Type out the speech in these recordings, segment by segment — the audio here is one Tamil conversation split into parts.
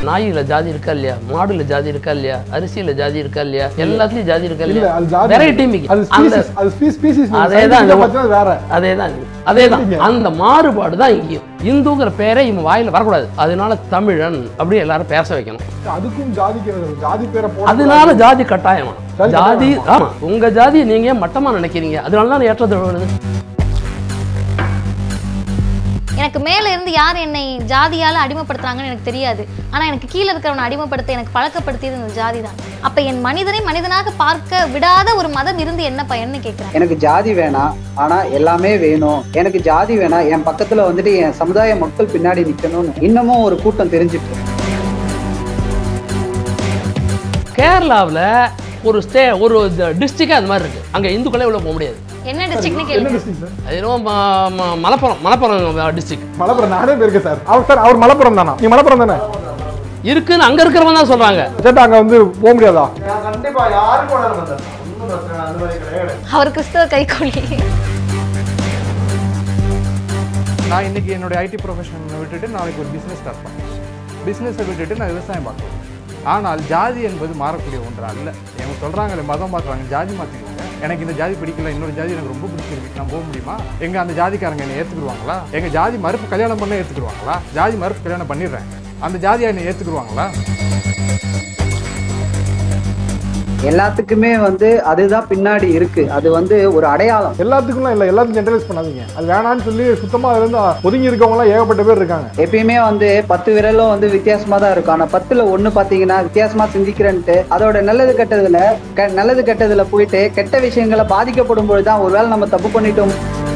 நாயில ஜாதி இருக்கா இல்லையா மாடுல ஜாதி இருக்கா இல்லையா அரிசியில ஜாதி இருக்கா இல்லையா எல்லாத்துலயும் ஜாதி இருக்கா இல்ல இல்லையா அது ஜாதி வெரைட்டி அது அந்த ஸ்பீசிஸ் அது ஸ்பீசிஸ் அதேதான் இந்த- பார்த்தீங்கன்னா வேற அதேதான் இது. அதேதான் அந்த மாறுபாடு தான் இங்கேயும் இந்துங்கிற பேரே இவன் வாயில வரக்கூடாது அதனால தமிழன் அப்படி எல்லாரும் பேச வைக்கணும் அதுக்கும் ஜாதிக்கு என்ன? ஜாதி பேரை போட அதனால ஜாதி கட்டாயமா ஜாதி ஜாதி ஆமா உங்க ஜாதி நீங்க ஏன் மட்டமா நினைக்கிறீங்க அதனால தான் ஏற்றத்தாழ்வு வருது எனக்கு மேல இருந்து யார் என்னை ஜாதியால அடிமைப்படுத்துறாங்கன்னு எனக்கு தெரியாது ஆனா எனக்கு கீழே இருக்கிறவனை அடிமைப்படுத்த எனக்கு பழக்கப்படுத்தியது இந்த ஜாதி தான் அப்ப என் மனிதனை மனிதனாக பார்க்க விடாத ஒரு மதம் இருந்து என்ன பயன்னு கேட்கிறேன் எனக்கு ஜாதி வேணாம் ஆனா எல்லாமே வேணும் எனக்கு ஜாதி வேணாம் என் பக்கத்துல வந்துட்டு என் சமுதாய மக்கள் பின்னாடி நிக்கணும்னு இன்னமும் ஒரு கூட்டம் தெரிஞ்சுட்டு இருக்கு. கேரளாவுல ஒரு ஸ்டே ஒரு டிஸ்ட்ரிக்டே அது மாதிரி இருக்கு அங்க இந்துக்களே உள்ள போக முடியாது என்ன டிஸ்ட்ரிக்ட்னு என்ன கேளுங்க டிஸ்ட்ரிக்ட் சார் அது என்னமோ ம- ம- மலப்புரம் மலப்புரம் டிஸ்ட்ரிக்ட் மலப்புரம் நானே போயிருக்கேன் சார் அவர் சார் அவர் மலப்புரம் தானா நீ மலப்புரம் தானே இருக்குன்னு அங்க இருக்கிறவங்க தான் சொல்றாங்க சேட்டா அங்க வந்து போக முடியாதா கண்டிப்பா யாருக்கும் வளர சார் ஒன்றும் பிரச்சனை அந்த மாதிரி கிடையாது அவர் கிறிஸ்தவ கைகூலி நான் இன்னைக்கு என்னுடைய ஐடி ப்ரொஃபஷன் விட்டுட்டு நாளைக்கு ஒரு பிஸ்னஸ் ஸ்டார்ட் பண்ணேன் பிஸ்னஸை விட்டுட்டு நான் விவசாயம் பார்க்குறேன் ஆனால் ஜாதி என்பது மாறக்கூடிய ஒன்று அல்ல இவங்க சொல்கிறாங்களே மதம் மாற்றுறாங்க ஜாதி மாற்றிக்கோங்க எனக்கு இந்த ஜாதி பிடிக்கல இன்னொரு ஜாதி எனக்கு ரொம்ப பிடிச்சிருக்கு நான் போக முடியுமா எங்கள் அந்த ஜாதிக்காரங்க என்னை ஏற்றுக்குருவாங்களா எங்கள் ஜாதி மறுப்பு கல்யாணம் பண்ண ஏற்றுக்குருவாங்களா ஜாதி மறுப்பு கல்யாணம் பண்ணிடுறேன் அந்த ஜாதியை என்னை ஏற்றுக்குருவாங்களா எல்லாத்துக்குமே வந்து அதுதான் பின்னாடி இருக்கு அது வந்து ஒரு அடையாளம் எல்லாத்துக்கும்லாம் இல்லை எல்லாத்தையும் ஜென்ரலைஸ் பண்ணாதீங்க அது வேணான்னு சொல்லி சுத்தமா அதுல இருந்து ஒதுங்கி இருக்கவங்க எல்லாம் ஏகப்பட்ட பேர் இருக்காங்க எப்பயுமே வந்து பத்து விரலும் வந்து வித்தியாசமா தான் இருக்கும் ஆனா பத்துல ஒண்ணு பாத்தீங்கன்னா வித்தியாசமா சிந்திக்கிறேன்ட்டு அதோட நல்லது கெட்டதுல கெ- நல்லது கெட்டதுல போயிட்டு கெட்ட விஷயங்களை பாதிக்கப்படும் பொழுதுதான் ஒருவேளை நம்ம தப்பு பண்ணிட்டோம்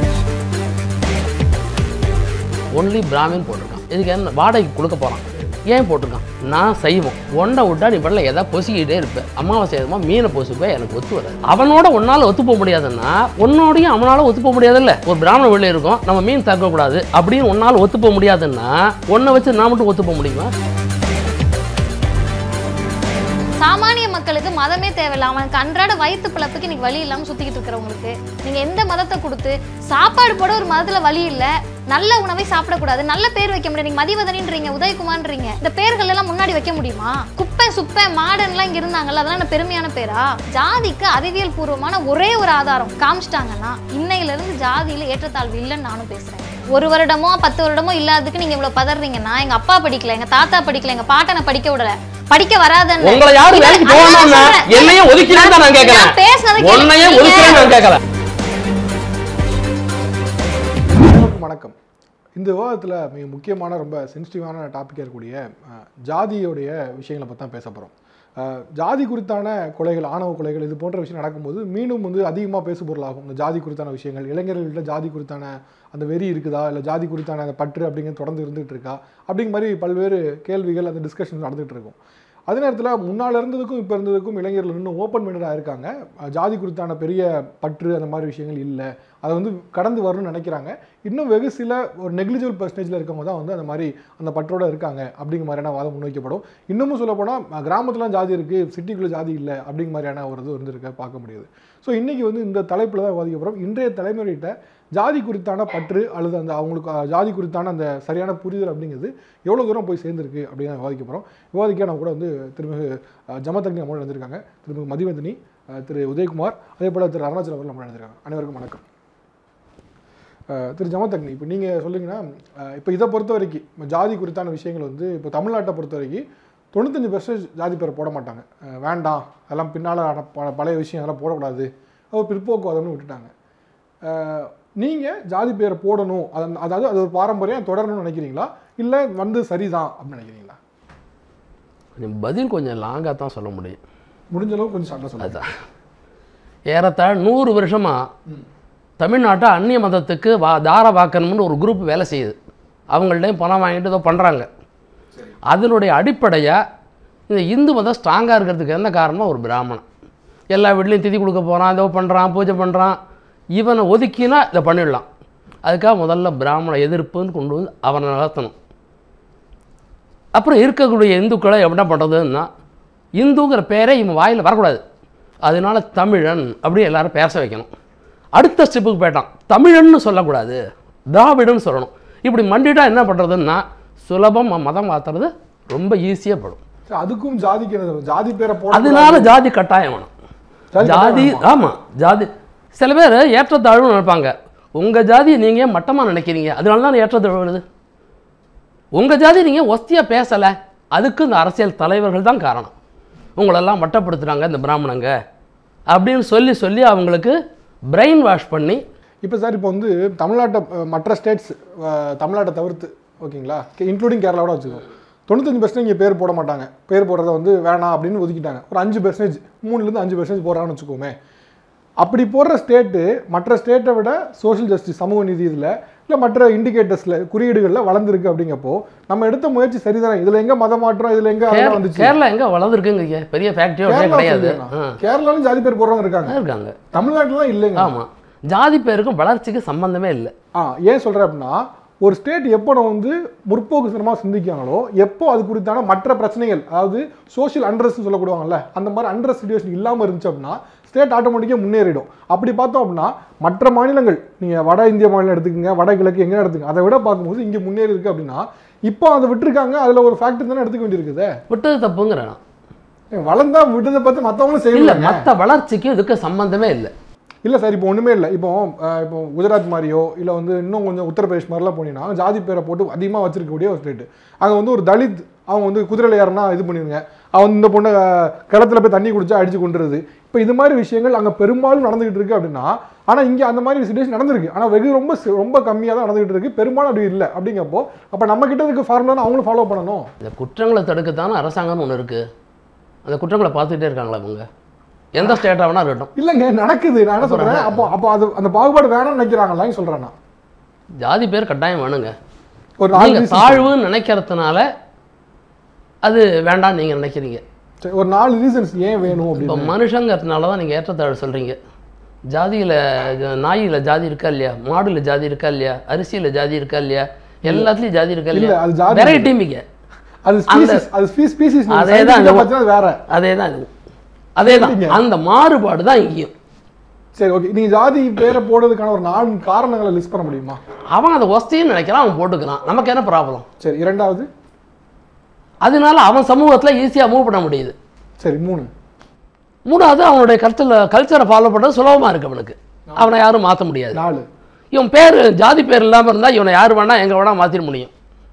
ஒன்லி பிராமின் போட்டிருக்கான் இதுக்கு என்ன வாடகைக்கு கொடுக்க போகிறான் ஏன் போட்டிருக்கான் நான் செய்வோம் ஒன்றை விட்டா நீ பண்ணல எதாவது பொசிக்கிட்டே இருப்பேன் அமாவாசை எதுமா மீனை பொசுப்ப எனக்கு ஒத்து வராது அவனோட ஒன்னால ஒத்து போக முடியாதுன்னா உன்னோடையும் அவனால ஒத்து போக முடியாதுல்ல ஒரு பிராமண வெளியே இருக்கும் நம்ம மீன் தாக்கக்கூடாது அப்படின்னு உன்னால ஒத்து போக முடியாதுன்னா ஒன்றை வச்சு நான் மட்டும் ஒத்து போக முடியுமா சாமானிய மக்களுக்கு மதமே தேவையில்ல அவனுக்கு அன்றாட வயிற்று பிழப்புக்கு இன்னைக்கு வழி இல்லாம சுத்திக்கிட்டு இருக்கிறவங்களுக்கு நீங்க எந்த மதத்தை கொடுத்து சாப்பாடு போட ஒரு மதத்துல வழி இல்ல நல்ல உணவை சாப்பிடக்கூடாது நல்ல பேர் வைக்க முடியாது நீங்க மதிவதனின்றீங்க உதயகுமார்ன்றீங்க இந்த பேர்கள் எல்லாம் முன்னாடி வைக்க முடியுமா குப்பை சுப்பை மாடன்லாம் இங்க இருந்தாங்கல்ல அதெல்லாம் என்ன பெருமையான பேரா ஜாதிக்கு அறிவியல் பூர்வமான ஒரே ஒரு ஆதாரம் காமிச்சிட்டாங்கன்னா இன்னையில இருந்து ஜாதியில ஏற்றத்தாழ்வு இல்லைன்னு நானும் பேசுறேன் ஒரு வருடமோ பத்து வருடமோ இல்லாததுக்கு நீங்க இவ்வளவு பதறீங்கன்னா எங்க அப்பா படிக்கல எங்க தாத்தா படிக்கல எங்க பாட்டனை படிக்க விடல படிக்க வராதன்னு உங்களை யாரும் இல்ல, வேலைக்கு அதான் போகணும்னா சொல்றேன். என்னையும் ஒதுக்கிறேன்னு தான் நான் கேட்கறேன் நான் பேசுனதை கேளுங்க. உன்னையும் நீங்க- ஒதுக்கிறேன்னு நான் கேட்கல அனைவருக்கும் வணக்கம் இந்த விவாதத்தில் மிக முக்கியமான ரொம்ப சென்சிட்டிவான டாப்பிக்காக இருக்கக்கூடிய அஹ், ஜாதியோடைய விஷயங்களை பற்றி தான் பேச போகிறோம் ஜாதி குறித்தான கொலைகள் ஆணவ கொலைகள் இது போன்ற விஷயம் நடக்கும்போது மீண்டும் வந்து அதிகமாக பேசுபொருளாகும் இந்த ஜாதி குறித்தான விஷயங்கள் இளைஞர்கள்ட்ட ஜாதி குறித்தான அந்த வெறி இருக்குதா இல்லை ஜாதி குறித்தான அந்த பற்று அப்படிங்கிறது தொடர்ந்து இருந்துகிட்டு இருக்கா அப்படிங்கிற மாதிரி பல்வேறு கேள்விகள் அந்த டிஸ்கஷன் நடந்துகிட்டு இருக்கும் அதே நேரத்தில் முன்னால் இருந்ததுக்கும் இப்போ இருந்ததுக்கும் இளைஞர்கள் இன்னும் ஓப்பன் மைண்டடாக இருக்காங்க அஹ் ஜாதி குறித்தான பெரிய பற்று அந்த மாதிரி விஷயங்கள் இல்லை அதை வந்து கடந்து வரணும்னு நினைக்கிறாங்க இன்னும் வெகு சில ஒரு நெக்லிஜிபிள் பர்சன்டேஜில் இருக்கவங்க தான் வந்து அந்த மாதிரி அந்த பற்றோட இருக்காங்க அப்படிங்கிற மாதிரியான வாதம் முன்வைக்கப்படும் இன்னமும் சொல்ல போனால் கிராமத்துலாம் ஜாதி இருக்குது சிட்டிக்குள்ளே ஜாதி இல்லை அப்படிங்கிற மாதிரியான ஒரு இது இருந்திருக்க பார்க்க முடியுது ஸோ இன்றைக்கி வந்து இந்த தலைப்பில் தான் விவாதிக்க போகிறோம் இன்றைய தலைமுறையிட்ட ஜாதி குறித்தான பற்று அல்லது அந்த அவங்களுக்கு அஹ், ஜாதி குறித்தான அந்த சரியான புரிதல் அப்படிங்கிறது எவ்வளோ தூரம் போய் சேர்ந்துருக்கு அப்படின்னு தான் விவாதிக்க போகிறோம் விவாதிக்க நம்ம கூட வந்து திருமிகு அஹ், ஜமதக்னி அம்மா வந்திருக்காங்க திருமிகு மதிவந்தினி அஹ், திரு உதயகுமார் அதே போல் திரு அருணாச்சலம் அவர்கள் நம்ம வந்திருக்காங்க அனைவருக்கும் வணக்கம் அஹ், திரு ஜமதக்னி இப்போ நீங்கள் சொல்லுங்கன்னா இப்போ இதை பொறுத்த வரைக்கும் இப்ப ஜாதி குறித்தான விஷயங்கள் வந்து இப்போ தமிழ்நாட்டை பொறுத்த வரைக்கும் தொண்ணூத்தஞ்சு பர்சன்டேஜ் ஜாதி பேரை போட மாட்டாங்க அஹ், வேண்டாம் அதெல்லாம் பின்னால் பழைய விஷயம் அதெல்லாம் போடக்கூடாது அது பிற்போக்குவாதம்னு விட்டுட்டாங்க நீங்கள் ஜாதி பேரை போடணும் அது அதாவது அது ஒரு பாரம்பரியம் தொடரணும்னு நினைக்கிறீங்களா இல்லை வந்து சரிதான் அப்படின்னு நினைக்கிறீங்களா கொஞ்சம் பதில் கொஞ்சம் லாங்காக தான் சொல்ல முடியும் முடிஞ்ச அளவுக்கு கொஞ்சம் ஷார்ட்டாக சொல்லுங்கள் அதுதான் ஏறத்தாழ நூறு வருஷமாக தமிழ்நாட்டை அந்நிய மதத்துக்கு வா தார வாக்கணும்னு ஒரு குரூப் வேலை செய்யுது அவங்கள்ட்டையும் பணம் வாங்கிட்டு ஏதோ பண்ணுறாங்க அதனுடைய அடிப்படையாக இந்த இந்து மதம் ஸ்ட்ராங்காக இருக்கிறதுக்கு என்ன காரணம் ஒரு பிராமணன் எல்லா வீட்லேயும் திதி கொடுக்க போகிறான் ஏதோ பண்ணுறான் பூஜை பண்ணுறான் இவனை ஒதுக்கினா இதை பண்ணிடலாம் அதுக்காக முதல்ல பிராமண எதிர்ப்புன்னு கொண்டு வந்து அவனை நடத்தணும் அப்புறம் இருக்கக்கூடிய இந்துக்களை என்ன பண்ணுறதுன்னா இந்துங்கிற பேரே இவன் வாயில் வரக்கூடாது அதனால தமிழன் அப்படி எல்லாரும் பேச வைக்கணும் அடுத்த ஸ்டெப்புக்கு போயிட்டான் தமிழன்னு சொல்லக்கூடாது திராவிடன்னு சொல்லணும் இப்படி மண்டிட்டா என்ன பண்ணுறதுன்னா சுலபம் மதம் மாற்றுறது ரொம்ப ஈஸியாக படும் சரி, அதுக்கும் ஜாதிக்கு என்ன ஜாதி பேரை போட அதனால ஜாதி கட்டாயம் வேணும் ஜாதி ஜாதி கட்டாயமா? ஆமாம் ஜாதி சில பேர் ஏற்றத்தாழ்வு நினைப்பாங்க உங்கள் ஜாதியை நீங்கள் மட்டமாக நினைக்கிறீங்க அதனால தான் ஏற்றத்தாழ்வு வருது உங்கள் ஜாதி நீங்கள் ஒஸ்தியாக பேசலை அதுக்கு இந்த அரசியல் தலைவர்கள் தான் காரணம் உங்களெல்லாம் மட்டப்படுத்துகிறாங்க இந்த பிராமணங்க அப்படின்னு சொல்லி சொல்லி அவங்களுக்கு பிரெயின் வாஷ் பண்ணி இப்போ சார் இப்போ வந்து தமிழ்நாட்டை அஹ், மற்ற ஸ்டேட்ஸ் தமிழ்நாட்டை தவிர்த்து ஓகேங்களா இன்க்ளூடிங் கேரளாவோட வச்சுக்கோ தொண்ணூத்தஞ்சு பர்சன்ட் இங்கே பேர் போட மாட்டாங்க பேர் போடுறத வந்து வேணாம் அப்படின்னு ஒதுக்கிட்டாங்க ஒரு அஞ்சு பெர்சன்டேஜ் மூணுலேருந்து அஞ்சு பெர்சன்டேஜ் போடுறாங்கன்னு வச்சுக்கோமே அப்படி போடுற ஸ்டேட்டு மற்ற ஸ்டேட்டை விட சோஷியல் ஜஸ்டிஸ் சமூக நீதி இதில் இல்லை மற்ற இண்டிகேட்டர்ஸில் குறியீடுகளில் வளர்ந்துருக்கு அப்படிங்கப்போ நம்ம எடுத்த முயற்சி சரிதானே இதில் எங்கே மத மாற்றம் இதில் எங்கே அதெல்லாம் வந்துச்சு கேரளா எங்கே வளர்ந்துருக்குங்க பெரிய ஃபேக்ட்ரியோ கேரளா கிடையாது சொல்லுங்க. கேரளாலும் ஜாதி பேர் போடுறவங்க இருக்காங்க ஆ, இருக்காங்க தமிழ்நாட்டிலாம் இல்லைங்க ஆமாம் ஜாதி பேருக்கும் வளர்ச்சிக்கு சம்பந்தமே இல்லை ஆ ஏன் சொல்கிறேன் அப்படின்னா ஒரு ஸ்டேட் எப்போ நம்ம வந்து முற்போக்குத்தனமாக சிந்திக்காங்களோ எப்போ அது குறித்தான மற்ற பிரச்சனைகள் அதாவது சோஷியல் அண்ட்ரஸ்ட் சொல்லப்படுவாங்கல்ல அந்த மாதிரி அண்ட்ரஸ் சுச்சுவேஷன் இல்லாமல் இருந்துச்சு அப்படின்னா ஸ்டேட் ஆட்டோமேட்டிக்காக முன்னேறிடும் அப்படி பார்த்தோம் அப்படின்னா மற்ற மாநிலங்கள் நீங்கள் வட இந்திய மாநிலம் எடுத்துக்கங்க வட கிழக்கு எங்கே எடுத்துக்கங்க அதை விட பார்க்கும்போது இங்கே முன்னேறி இருக்கு அப்படின்னா இப்போ அதை விட்டுருக்காங்க அதில் ஒரு ஃபேக்டர் தானே எடுத்துக்க வேண்டியிருக்குது விட்டது தப்புங்கிறேன் நான். வளர்ந்தா விட்டதை பார்த்து மற்றவங்களும் இல்ல செய்யல மற்ற வளர்ச்சிக்கும் இதுக்கு சம்பந்தமே இல்லை இல்லை சார் இப்போ ஒன்றுமே இல்லை இப்போ அஹ், இப்போ குஜராத் மாதிரியோ இல்லை வந்து இன்னும் கொஞ்சம் உத்தரப்பிரதேஷ் மாதிரிலாம் போனீங்கன்னா ஜாதி பேரை போட்டு அதிகமாக வச்சிருக்கக்கூடிய ஒரு ஸ்டேட்டு அங்கே வந்து ஒரு தலித் அவங்க வந்து குதிரையில் யாருன்னா இது பண்ணிருங்க அவன் இந்த பொண்ணை அஹ், கிணத்துல போய் தண்ணி குடிச்சா அடிச்சு கொண்டுறது இப்போ இது மாதிரி விஷயங்கள் அங்கே பெரும்பாலும் நடந்துகிட்டு இருக்கு அப்படின்னா ஆனால் இங்கே அந்த மாதிரி சுச்சுவேஷன் நடந்திருக்கு ஆனால் வெகு ரொம்ப சி- ரொம்ப கம்மியாக தான் நடந்துகிட்டு இருக்கு பெரும்பாலும் அப்படி இல்லை அப்படிங்கப்போ அப்போ நம்ம கிட்ட இருக்க ஃபார்முலா அவங்களும் ஃபாலோ பண்ணணும் இந்த குற்றங்களை தடுக்கத்தானே அரசாங்கம்னு ஒன்று இருக்கு அந்த குற்றங்களை பார்த்துக்கிட்டே இருக்காங்களா அவங்க எந்த ஸ்டேட்டாக வேணா இருக்கட்டும் இல்லைங்க நடக்குது நான் என்ன சொல்கிறேன் அப்போ அப்போ அது அந்த பாகுபாடு வேணாம்னு நினைக்கிறாங்களான்னு சொல்கிறேன் நான் ஜாதி பேர் கட்டாயம் வேணுங்க ஒரு நாலு நீங்க reasons தாழ்வுன்னு நினைக்கிறதுனால அது வேண்டாம்னு நீங்க நினைக்கிறீங்க சரி, ஒரு நாலு ரீசன்ஸ் ஏன் வேணும் இப்போ அப்படின்னு மனுஷங்கிறதுனால தான் நீங்கள் ஏற்றத்தாழ்வு சொல்கிறீங்க ஜாதியில் நாயில் ஜாதி இருக்கா இல்லையா மாடுல ஜாதி இருக்கா இல்லையா அரிசியில் ஜாதி இருக்கா இல்லையா எல்லாத்துலேயும் ஜாதி இருக்கா இல்ல, இல்லையா அது ஜாதி வெரைட்டி மிக அது ஸ்பீசிஸ் அது ஸ்பீசிஸ் அதே தான் அதே பார்த்தீங்கன்னா அது வேற அதே தான் இது அதே தான் சரிங்க. அந்த மாறுபாடு தான் இங்கேயும் சரி ஓகே நீங்க ஜாதி பேரை போடுறதுக்கான ஒரு நான்கு காரணங்களை லிஸ்ட் பண்ண முடியுமா அவன் அதை ஒஸ்தின்னு நினைக்கிறான் அவன் போட்டுக்கிறான் நமக்கு என்ன ப்ராப்ளம் சரி இரண்டாவது அதனால அவன் சமூகத்தில் ஈஸியாக மூவ் பண்ண முடியுது சரி மூணு மூணாவது அவனுடைய கல்ச்சரில் கல்ச்சரை ஃபாலோ பண்ணுறது சுலபமாக இருக்கு அவனுக்கு அவனை யாரும் மாற்ற முடியாது நாலு இவன் பேர் ஜாதி பேர் இல்லாமல் இருந்தால் இவனை யார் வேணா எங்கே வேணா மாற்றிட முடியும்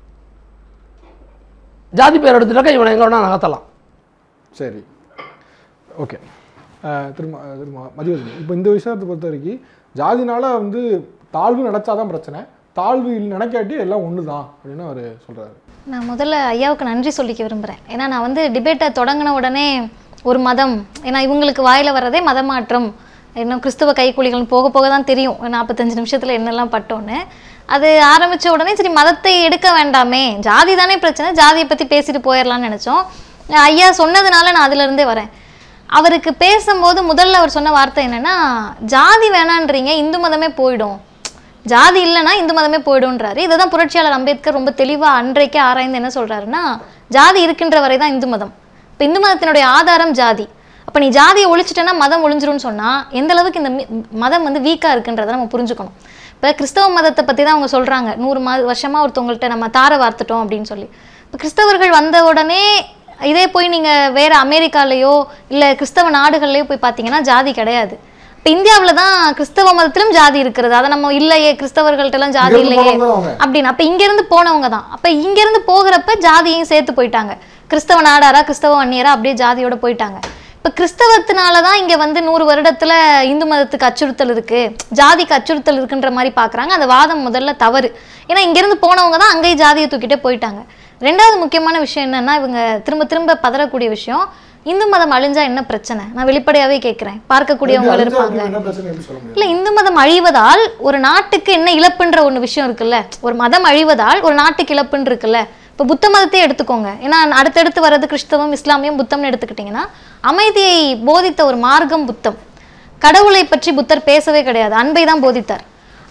ஜாதி பேர் எடுத்துட்டாக்கா இவனை எங்கே வேணா நகர்த்தலாம் சரி ஓகே திரும்ப அஹ், திரும்ப மதிவதனி இப்போ இந்த விஷயத்தை பொறுத்த வரைக்கும் ஜாதினால வந்து தாழ்வு நினைச்சாதான் பிரச்சனை தாழ்வு இல்ல- நினைக்காட்டி எல்லாம் ஒன்று தான் அப்படின்னு அவர் சொல்றாரு நான் முதல்ல ஐயாவுக்கு நன்றி சொல்லிக்க விரும்புகிறேன் ஏன்னா நான் வந்து டிபேட்டை தொடங்கின உடனே ஒரு மதம் ஏன்னா இவங்களுக்கு வாயில வர்றதே மதமாற்றம் இன்னும் கிறிஸ்துவ கைக்கூலிகள் போக போக தான் தெரியும் நாற்பத்தஞ்சு நிமிஷத்தில் என்னெல்லாம் பட்டோன்னு அது ஆரம்பிச்ச உடனே சரி மதத்தை எடுக்க வேண்டாமே ஜாதி தானே பிரச்சனை ஜாதியை பற்றி பேசிட்டு போயிடலாம்னு நினச்சோம் ஐயா சொன்னதுனால நான் அதுலேருந்தே வரேன் அவருக்கு பேசும்போது முதல்ல அவர் சொன்ன வார்த்தை என்னன்னா ஜாதி வேணான்றீங்க இந்து மதமே போயிடும் ஜாதி இல்லைன்னா இந்து மதமே போயிடும்ன்றாரு இதை தான் புரட்சியாளர் அம்பேத்கர் ரொம்ப தெளிவாக அன்றைக்கே ஆராய்ந்து என்ன சொல்றாருன்னா ஜாதி இருக்கின்ற வரை தான் இந்து மதம் இப்போ இந்து மதத்தினுடைய ஆதாரம் ஜாதி அப்போ நீ ஜாதியை ஒழிச்சிட்டேன்னா மதம் ஒழிஞ்சிரும்னு சொன்னால் எந்த அளவுக்கு இந்த மி- மதம் வந்து வீக்காக இருக்குன்றதை நம்ம புரிஞ்சுக்கணும் இப்போ கிறிஸ்தவ மதத்தை பற்றி தான் அவங்க சொல்கிறாங்க நூறு மா வருஷமாக ஒருத்தவங்கள்ட்ட நம்ம தார வார்த்துட்டோம் அப்படின்னு சொல்லி இப்போ கிறிஸ்தவர்கள் வந்த உடனே இதே போய் நீங்கள் வேற அமெரிக்காலேயோ இல்லை கிறிஸ்தவ நாடுகள்லையோ போய் பார்த்தீங்கன்னா ஜாதி கிடையாது இப்போ இந்தியாவில் தான் கிறிஸ்தவ மதத்திலும் ஜாதி இருக்கிறது அதை நம்ம இல்லையே கிறிஸ்தவர்கள்ட்டலாம் ஜாதி இங்கிருந்து இல்லையே போனவங்க தான் அவங்க. அப்படின்னு அப்போ இங்கேருந்து போனவங்க தான் அப்போ இங்கேருந்து போகிறப்ப ஜாதியையும் சேர்த்து போயிட்டாங்க கிறிஸ்தவ நாடாரா கிறிஸ்தவ வன்னியரா அப்படியே ஜாதியோட போயிட்டாங்க இப்போ கிறிஸ்தவத்தினால தான் இங்கே வந்து நூறு வருடத்துல இந்து மதத்துக்கு அச்சுறுத்தல் இருக்கு ஜாதிக்கு அச்சுறுத்தல் இருக்குன்ற மாதிரி பார்க்குறாங்க அந்த வாதம் முதல்ல தவறு ஏன்னா இங்கேருந்து போனவங்க தான் அங்கேயே ஜாதியை தூக்கிட்டே போயிட்டாங்க ரெண்டாவது முக்கியமான விஷயம் என்னன்னா இவங்க திரும்ப திரும்ப பதறக்கூடிய விஷயம் இந்து மதம் அழிஞ்சா என்ன பிரச்சனை நான் வெளிப்படையாவே கேட்குறேன் பார்க்கக்கூடியவங்க அழிஞ்சா இருப்பாங்க என்ன பிரச்சனை எப்படி சொல்ல முடியும் இல்ல இந்து மதம் அழிவதால் ஒரு நாட்டுக்கு என்ன இழப்புன்ற ஒண்ணு விஷயம் இருக்குல்ல ஒரு மதம் அழிவதால் ஒரு நாட்டுக்கு இழப்புன்னு இருக்குல்ல இப்போ புத்த மதத்தையே எடுத்துக்கோங்க ஏன்னா அடுத்தடுத்து வர்றது கிறிஸ்தவம் இஸ்லாமியம் புத்தம்னு எடுத்துக்கிட்டிங்கன்னா அமைதியை போதித்த ஒரு மார்க்கம் புத்தம் கடவுளை பற்றி புத்தர் பேசவே கிடையாது அன்பை தான் போதித்தார்